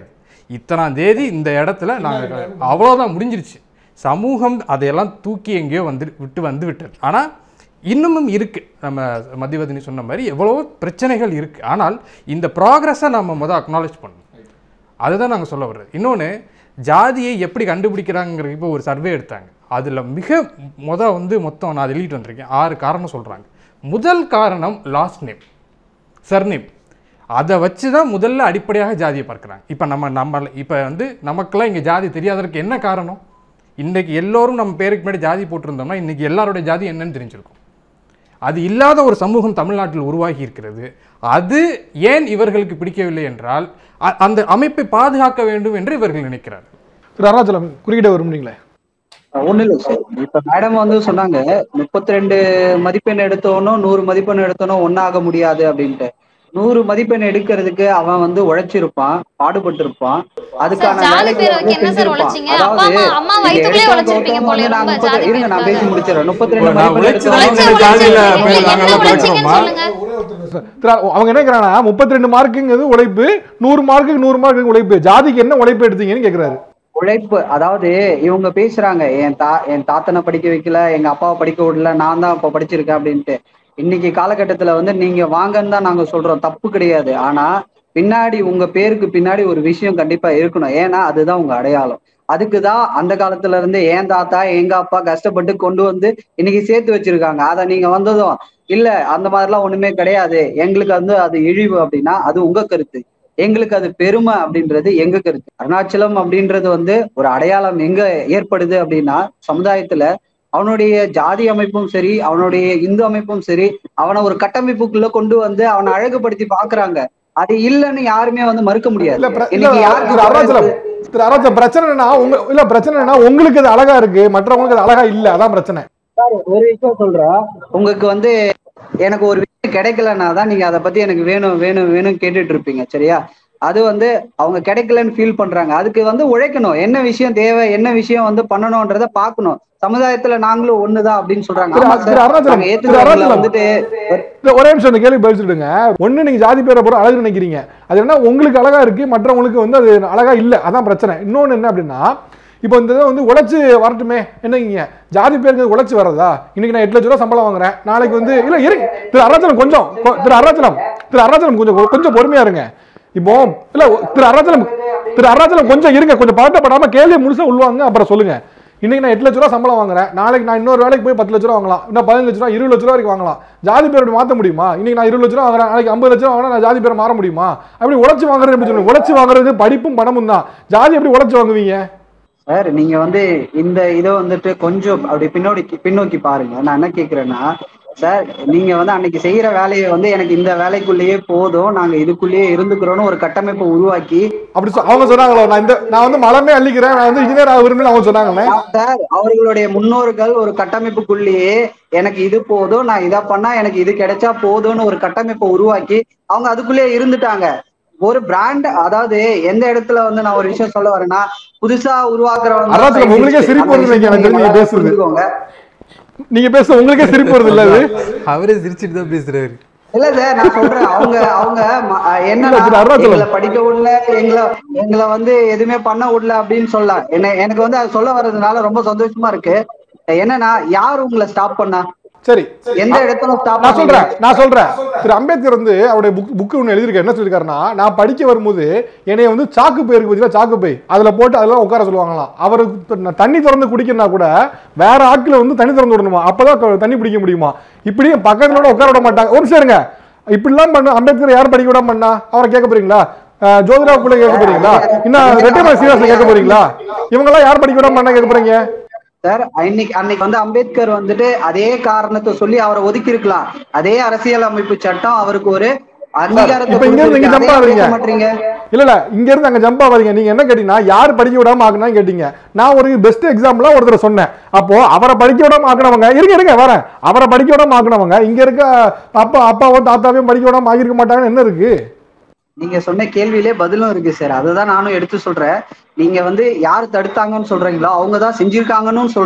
இத்தனாம் தேதி இந்த இடத்துல நாங்கள் அவ்வளோதான் முடிஞ்சிருச்சு சமூகம் அதையெல்லாம் தூக்கி எங்கேயோ வந்து விட்டு வந்து விட்டது ஆனால் இன்னமும் இருக்குது நம்ம மதிவதனி சொன்ன மாதிரி எவ்வளவோ பிரச்சனைகள் இருக்குது ஆனால் இந்த ப்ராக்ரஸை நம்ம முதல் அக்னாலேஜ் பண்ணணும் அதுதான் நாங்கள் சொல்ல வர்றது இன்னொன்று ஜாதியை எப்படி கண்டுபிடிக்கிறாங்கிற இப்போ ஒரு சர்வே எடுத்தாங்க அதில் மிக முத வந்து மொத்தம் நான் எழுதிட்டு வந்திருக்கேன் ஆறு காரணம் சொல்கிறாங்க முதல் காரணம் லாஸ்ட் நேம் சர்நேம் அதை வச்சு தான் முதல்ல அடிப்படையாக ஜாதியை பார்க்குறாங்க இப்போ நம்ம நம்ம இப்போ வந்து நமக்கெல்லாம் இங்கே ஜாதி தெரியாததற்கு என்ன காரணம் இன்றைக்கி எல்லோரும் நம்ம பேருக்கு முன்னாடி ஜாதி போட்டிருந்தோம்னா இன்றைக்கி எல்லாருடைய ஜாதி என்னன்னு தெரிஞ்சிருக்கும் அது இல்லாத ஒரு சமூகம் தமிழ்நாட்டில் உருவாகி இருக்கிறது அது ஏன் இவர்களுக்கு பிடிக்கவில்லை என்றால் அ- அந்த அமைப்பை பாதுகாக்க வேண்டும் என்று இவர்கள் நினைக்கிறார்கள் திரு அருணாச்சலம் குறுக்கிட விரும்புறீங்களே ஒண்ணு இல்லை சார் இப்ப மேடம் வந்து சொன்னாங்க முப்பத்தி ரெண்டு மதிப்பெண் எடுத்தவனும் நூறு மதிப்பெண் எடுத்தவனும் ஒன்னாக முடியாது அப்படின்ட்டு நூறு மதிப்பெண் எடுக்கிறதுக்கு அவன் வந்து உழைச்சிருப்பான் பாடுபட்டு இருப்பான் அதுக்கான ஜாதி வேலைகளை பேர் வந்து வைக்க என்ன சார் செஞ்சிருப்பான் உழைச்சீங்க? அப்பா அதாவது அம்மா- அம்மா இங்க வயித்துக்குள்ளே எடுத்த உழைச்சிருப்பீங்க ஒருத்தவங்க போலயே, வந்து நான் ரொம்ப முப்பத்தி- ஜாதி இருங்க நான் பேசி பேருக்காக. முடிச்சிடறேன் முப்பத்தி ரெண்டு நான் மதிப்பெண் உழைச்சு எடுத்தவன் உழைச்சு, இந்த உழைச்சு, ஜாதியில இல்ல, போய் என்ன நாங்கெல்லாம் உழைச்சீங்கன்னு பார்க்கிறோமா? சொல்லுங்க. திரு அவங்க என்ன கேக்குறாங்கன்னா முப்பத்தி ரெண்டு மார்க்குங்கிறது உழைப்பு நூறு மார்க்குக்கு நூறு மார்க்கு உழைப்பு ஜாதிக்கு என்ன உழைப்பு எடுத்தீங்கன்னு கேக்குறாரு உழைப்பு அதாவது இவங்க பேசுறாங்க என் தா என் தாத்தனை படிக்க வைக்கல எங்க அப்பாவை படிக்க விடல நான் தான் இப்ப படிச்சிருக்கேன் அப்படின்ட்டு இன்னைக்கு காலகட்டத்துல வந்து நீங்க வாங்கன்னு தான் நாங்க சொல்றோம் தப்பு கிடையாது ஆனா பின்னாடி உங்க பேருக்கு பின்னாடி ஒரு விஷயம் கண்டிப்பா இருக்கணும் ஏன்னா அதுதான் உங்க அடையாளம் அதுக்குதான் அந்த காலத்துல இருந்து என் தாத்தா எங்க அப்பா கஷ்டப்பட்டு கொண்டு வந்து இன்னைக்கு சேர்த்து வச்சிருக்காங்க அதை நீங்க வந்ததும் இல்ல அந்த மாதிரிலாம் ஒண்ணுமே கிடையாது எங்களுக்கு வந்து அது இழிவு அப்படின்னா அது உங்க கருத்து எங்களுக்கு அது பெருமை அப்படின்றது எங்க கருத்து அருணாச்சலம் அப்படின்றது வந்து ஒரு அடையாளம் எங்க ஏற்படுது அப்படின்னா சமுதாயத்துல அவனுடைய ஜாதி அமைப்பும் சரி அவனுடைய இந்து அமைப்பும் சரி அவனை ஒரு கட்டமைப்புக்குள்ள கொண்டு வந்து அவனை அழகுபடுத்தி பாக்குறாங்க அது இல்லைன்னு யாருமே வந்து மறுக்க முடியாது இல்ல பிர- இல்ல, இன்னைக்கு யாருக்கு திரு அருணாச்சலம் திரு அருணாச்சலம் பிரச்சனைனா உங்க இல்ல பிரச்சனைனா உங்களுக்கு அது அழகா இருக்கு மற்றவங்களுக்கு அது அழகா இல்ல அதான் பிரச்சனை ஒரு விஷயம் சொல்றேன் உங்களுக்கு வந்து எனக்கு ஒரு விஷயம் கிடைக்கலன்னா தான் நீங்க அதை பத்தி எனக்கு வேணும் வேணும் வேணும் கேட்டுட்டு இருப்பீங்க சரியா அது வந்து அவங்க கிடைக்கலன்னு ஃபீல் பண்றாங்க அதுக்கு வந்து உழைக்கணும் என்ன விஷயம் தேவை என்ன விஷயம் வந்து பண்ணணும்ன்றத பார்க்கணும் சமுதாயத்துல நாங்களும் ஒண்ணுதான் அப்படின்னு சொல்றாங்க திரு ஆமா திரு சார் அருணாச்சலம் நாங்க திரு ஏத்துக்கிறவங்கள அருணாச்சலம் வந்துட்டு இல்ல, ஒரே நிமிஷம் இந்த கேள்வி பதில் சொல்லிடுங்க ஒண்ணு நீங்க ஜாதி பேரை போற அழகு நினைக்கிறீங்க அது என்ன உங்களுக்கு அழகா இருக்கு மற்றவங்களுக்கு வந்து அது அழகா இல்ல அதான் பிரச்சனை இன்னொன்னு என்ன அப்படின்னா இப்போ இந்த இதை வந்து உழைச்சு வரட்டுமே என்னங்க ஜாதி பேருக்கு உழைச்சு வர்றதா இன்னைக்கு நான் எட்டு லட்ச ரூபா சம்பளம் வாங்குறேன் நாளைக்கு வந்து இல்ல இருக்கு திரு அருணாச்சலம் கொஞ்சம் கொ- திரு அருணாச்சலம் திரு அருணாச்சலம் கொஞ்சம் கொஞ்சம் பொறுமையா இருங்க இப்போ இல்ல திரு அருணாச்சலம் திரு அருணாச்சலம் கொஞ்சம் இருங்க கொஞ்சம் பதட்டப்படாம கேள்வி முழுசா உள்வாங்க அப்புறம் சொல்லுங்க இன்னைக்கு நான் எட்டு லட்ச ரூபா சம்பளம் வாங்குறேன் நாளைக்கு நான் இன்னொரு வேலைக்கு போய் பத்து லட்ச ரூபா வாங்கலாம் இன்னும் பதினஞ்சு லட்ச ரூபா இருபது லட்ச ரூபா வரைக்கும் வாங்கலாம் ஜாதி பேர் அப்படி மாற்ற முடியுமா இன்னைக்கு நான் இருபது லட்ச ரூபா வாங்குறேன் நாளைக்கு ஐம்பது லட்ச ரூபா வாங்கினா நான் ஜாதி பேரை மாற முடியுமா அப்படி உழைச்சு வாங்குறது எப்படி சொல்லுங்க உழைச்சு வாங்குறது படிப்பும் பணமும் தான் ஜாதி எப்படி உழைச்சு வாங்குவீங்க சார் நீங்க வந்து இந்த இதை வந்துட்டு கொஞ்சம் அப்படி பின்னோடி பின்னோக்கி பாருங்க நான் என்ன கேக்குறேன்னா சார் நீங்க வந்து அன்னைக்கு செய்யற வேலையை வந்து எனக்கு இந்த வேலைக்குள்ளேயே போதும் நாங்க இதுக்குள்ளேயே இருந்துக்கிறோம்னு ஒரு கட்டமைப்பை உருவாக்கி அப்படி சொ- அவங்க சொன்னாங்களோ நான் இந்த நான் வந்து மலமே அள்ளிக்கிறேன் நான் வந்து இன்ஜினியர் ஆக விரும்புன்னு அவங்க சொன்னாங்களே சார் அவர்களுடைய முன்னோர்கள் ஒரு கட்டமைப்புக்குள்ளேயே எனக்கு இது போதும் நான் இதை பண்ணா எனக்கு இது கிடைச்சா போதும்னு ஒரு கட்டமைப்பை உருவாக்கி அவங்க அதுக்குள்ளேயே இருந்துட்டாங்க ஒரு பிராண்ட் அதாவது எந்த இடத்துல வந்து நான் ஒரு விஷயம் சொல்ல வரேன்னா புதுசா உருவாக்குறவங்க அதான் சார், உங்களுக்கே சிரிப்பு வருது நீங்க எனக்கு தெரிஞ்சு நீங்க பேசுறது. புரிஞ்சுக்கோங்க. நீங்க பேச உங்களுக்கே சிரிப்பு வருது இல்ல அது அவரே சிரிச்சிட்டு தான் பேசுறாரு இல்ல சார் நான் சொல்றேன் அவங்க அவங்க ம- என்ன இல்ல, திரு அருணாச்சலம். எங்களை படிக்க விடல எங்களை எங்களை வந்து எதுவுமே பண்ண விடல அப்படின்னு சொல்ல என்ன எனக்கு வந்து அது சொல்ல வர்றதுனால ரொம்ப சந்தோஷமா இருக்கு என்னன்னா யார் உங்களை ஸ்டாப் பண்ணா சரி எந்த இடத்துல ஸ்டாப் நான் சொல்றேன் நான் சொல்றேன் திரு அம்பேத்கர் வந்து அவருடைய புக் புக்கு ஒன்று எழுதியிருக்காரு என்ன சொல்லியிருக்காருன்னா நான் படிக்க வரும்போது என்னைய வந்து சாக்கு பை இருக்கு பார்த்தீங்களா சாக்கு பை அதில் போட்டு அதெல்லாம் உட்கார சொல்லுவாங்களாம் அவருக்கு த- தண்ணி திறந்து குடிக்கணும்னா கூட வேற ஆட்களை வந்து தண்ணி திறந்து விடணுமா அப்பதான் க- தண்ணி பிடிக்க முடியுமா இப்படி பக்கத்துல கூட உட்கார விட மாட்டாங்க ஒரு சரிங்க இப்படிலாம் பண்ண அம்பேத்கர் யார் படிக்க விடாம பண்ணா அவரை கேட்க போறீங்களா அஹ், ஜோதிரா பிள்ளை கேட்க போறீங்களா இன்னும் ரெட்டிமலை சீனிவாசன் கேட்க போறீங்களா இவங்கெல்லாம் யார் படிக்க விடாம பண்ணா கேட்க போறீங்க சார் அன்னைக்கு அன்னைக்கு வந்து அம்பேத்கர் வந்துட்டு அதே காரணத்தை சொல்லி அவரை ஒதுக்கி இருக்கலாம் அதே அரசியல் அமைப்பு சட்டம் அவருக்கு ஒரு அங்கீகாரத்தை இப்ப இங்க இருந்து இங்க கொடுத்திருக்கு. ஜம்ப் அதையும் ஆகுறீங்க பேச மாட்டீங்க இல்ல இல்ல இங்க இருந்து அங்க ஜம்ப் ஆகாதீங்க நீங்க என்ன கேட்டீங்கன்னா யார் படிக்க விடாம ஆக்குனா கேட்டீங்க நான் ஒரு பெஸ்ட் எக்ஸாம்பிளா ஒருத்தர் சொன்னேன் அப்போ அவரை படிக்க விடாம ஆக்குனவங்க இருங்க இருங்க வரேன் அவரை படிக்க விடாம ஆக்குனவங்க இங்க இருக்க அப்பா அப்பாவோ தாத்தாவையும் படிக்க விடாம ஆகியிருக்க மாட்டாங்கன்னு என்ன இருக்கு நீங்க சொன்ன கேள்வியிலே பதிலும் இருக்கு சார் அதுதான் நானும் எடுத்து சொல்றேன் நீங்க வந்து யார் தடுத்தாங்கன்னு சொல்றீங்களோ அவங்க தான் செஞ்சிருக்காங்கன்னு சொல்றேன்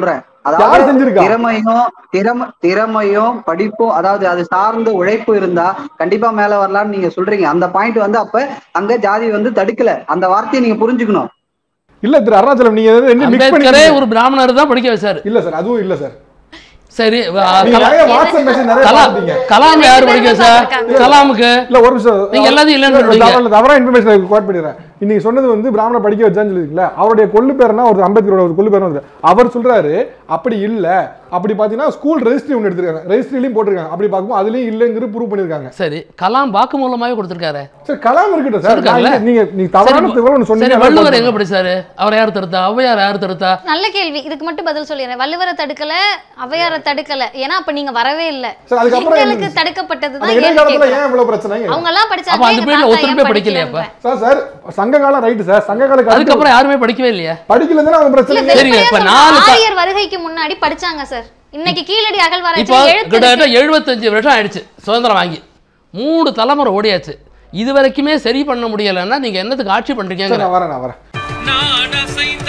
யார் அதாவது செஞ்சிருக்கா? திறமையும் திறமை திறமையும் படிப்பும் அதாவது அது சார்ந்த உழைப்பு இருந்தா கண்டிப்பா மேல வரலாம்னு நீங்க சொல்றீங்க அந்த பாயிண்ட் வந்து அப்ப அங்க ஜாதி வந்து தடுக்கல அந்த வார்த்தையை நீங்க புரிஞ்சுக்கணும் இல்ல திரு அருணாச்சலம் நீங்க எதாவது ரெண்டு மிக்ஸ் அம்பேத்கரே பண்ணி ஒரு பிராமணர் தான் படிக்க வச்சாரு இல்ல சார் அதுவும் இல்ல சார் சரி வ- நீங்க கலா- நிறைய வாட்ஸ்அப் மெசேஜ் நிறைய கலாம் பாத்தீங்க கலாம் யார் படிக்க வச்சா கலாமுக்கு இல்ல ஒரு நிமிஷம் நீங்க எல்லாத்தையும் இல்லைன்னு இல்ல, சொல்றீங்க. தவறா- தவறா இன்ஃபர்மேஷன் கோட் பண்ணிடுறேன் இன்னைக்கு சொன்னது வந்து பிராமண படிக்க வச்சான்னு சொல்லிருக்கீங்களா அவருடைய கொள்ளு பேர்னா ஒரு அம்பேத்கரோட ஒரு கொள்ளு பேர் வந்து அவர் சொல்றாரு அப்படி இல்ல அப்படி பாத்தீங்கன்னா ஸ்கூல் ரெஜிஸ்ட்ரி ஒன்று எடுத்திருக்காங்க ரெஜிஸ்ட்ரிலையும் போட்டிருக்காங்க அப்படி பார்க்கும்போது அதுலயும் இல்லைங்கிற ப்ரூவ் பண்ணிருக்காங்க சரி கலாம் வாக்கு மூலமாவே கொடுத்திருக்காரு சரி கலாம் இருக்கட்டும் சார் இருக்காங்கல்ல? நான் இங்க- நீங்க நீங்க தவறான சரி, தகவல் ஒன்று சரி சொன்னீங்க வள்ளுவர் எங்க படிச்சாரு அவர் யார் தடுத்தா ஔவையார் யார் தடுத்தா நல்ல கேள்வி இதுக்கு மட்டும் பதில் சொல்லிடுறேன் வள்ளுவரை தடுக்கல அவையாரை தடுக்கல ஏன்னா அப்ப நீங்க வரவே இல்ல சரி, அதுக்கப்புறம் எங்களுக்கு என்ன? தடுக்கப்பட்டதுதான் அந்த கேள்வி இடைக்காலத்துல கேட்கிறேன். ஏன் இவ்வளவு பிரச்சனை அவங்க எல்லாம் அப்ப படிச்சாங்க அந்த எங்க பேர்ல தாத்தா ஒருத்தருமே ஏன் படிக்கலையா அப்ப? படிக்கலன்ற. சார் சார் சங்க காலம் ரைட்டு சார் சங்க கால காலத்துக்கு அதுக்கப்புறம் யாருமே படிக்கவே இல்லையா படிக்கலன்னா அவங்க இல்ல பிரச்சனை சரிங்க, வெளிப்படையா இப்ப சொல்றேன். நாலு ப- ஆரியர் வருகைக்கு முன்னாடி படிச்சாங்க சார் இன்னைக்கு கீழடி இப்போ அகழ்வாராய்ச்சி எழுத்து கிட்டத்தட்ட எழுபத்தஞ்சு வருஷம் ஆயிடுச்சு சுதந்திரம் வாங்கி மூணு தலைமுறை ஓடியாச்சு இது வரைக்குமே சரி பண்ண முடியலைன்னா நீங்க என்னத்துக்கு ஆட்சி சரி, பண்றீங்க நான் வரேன் நான் வரேன் நான் அசைந்த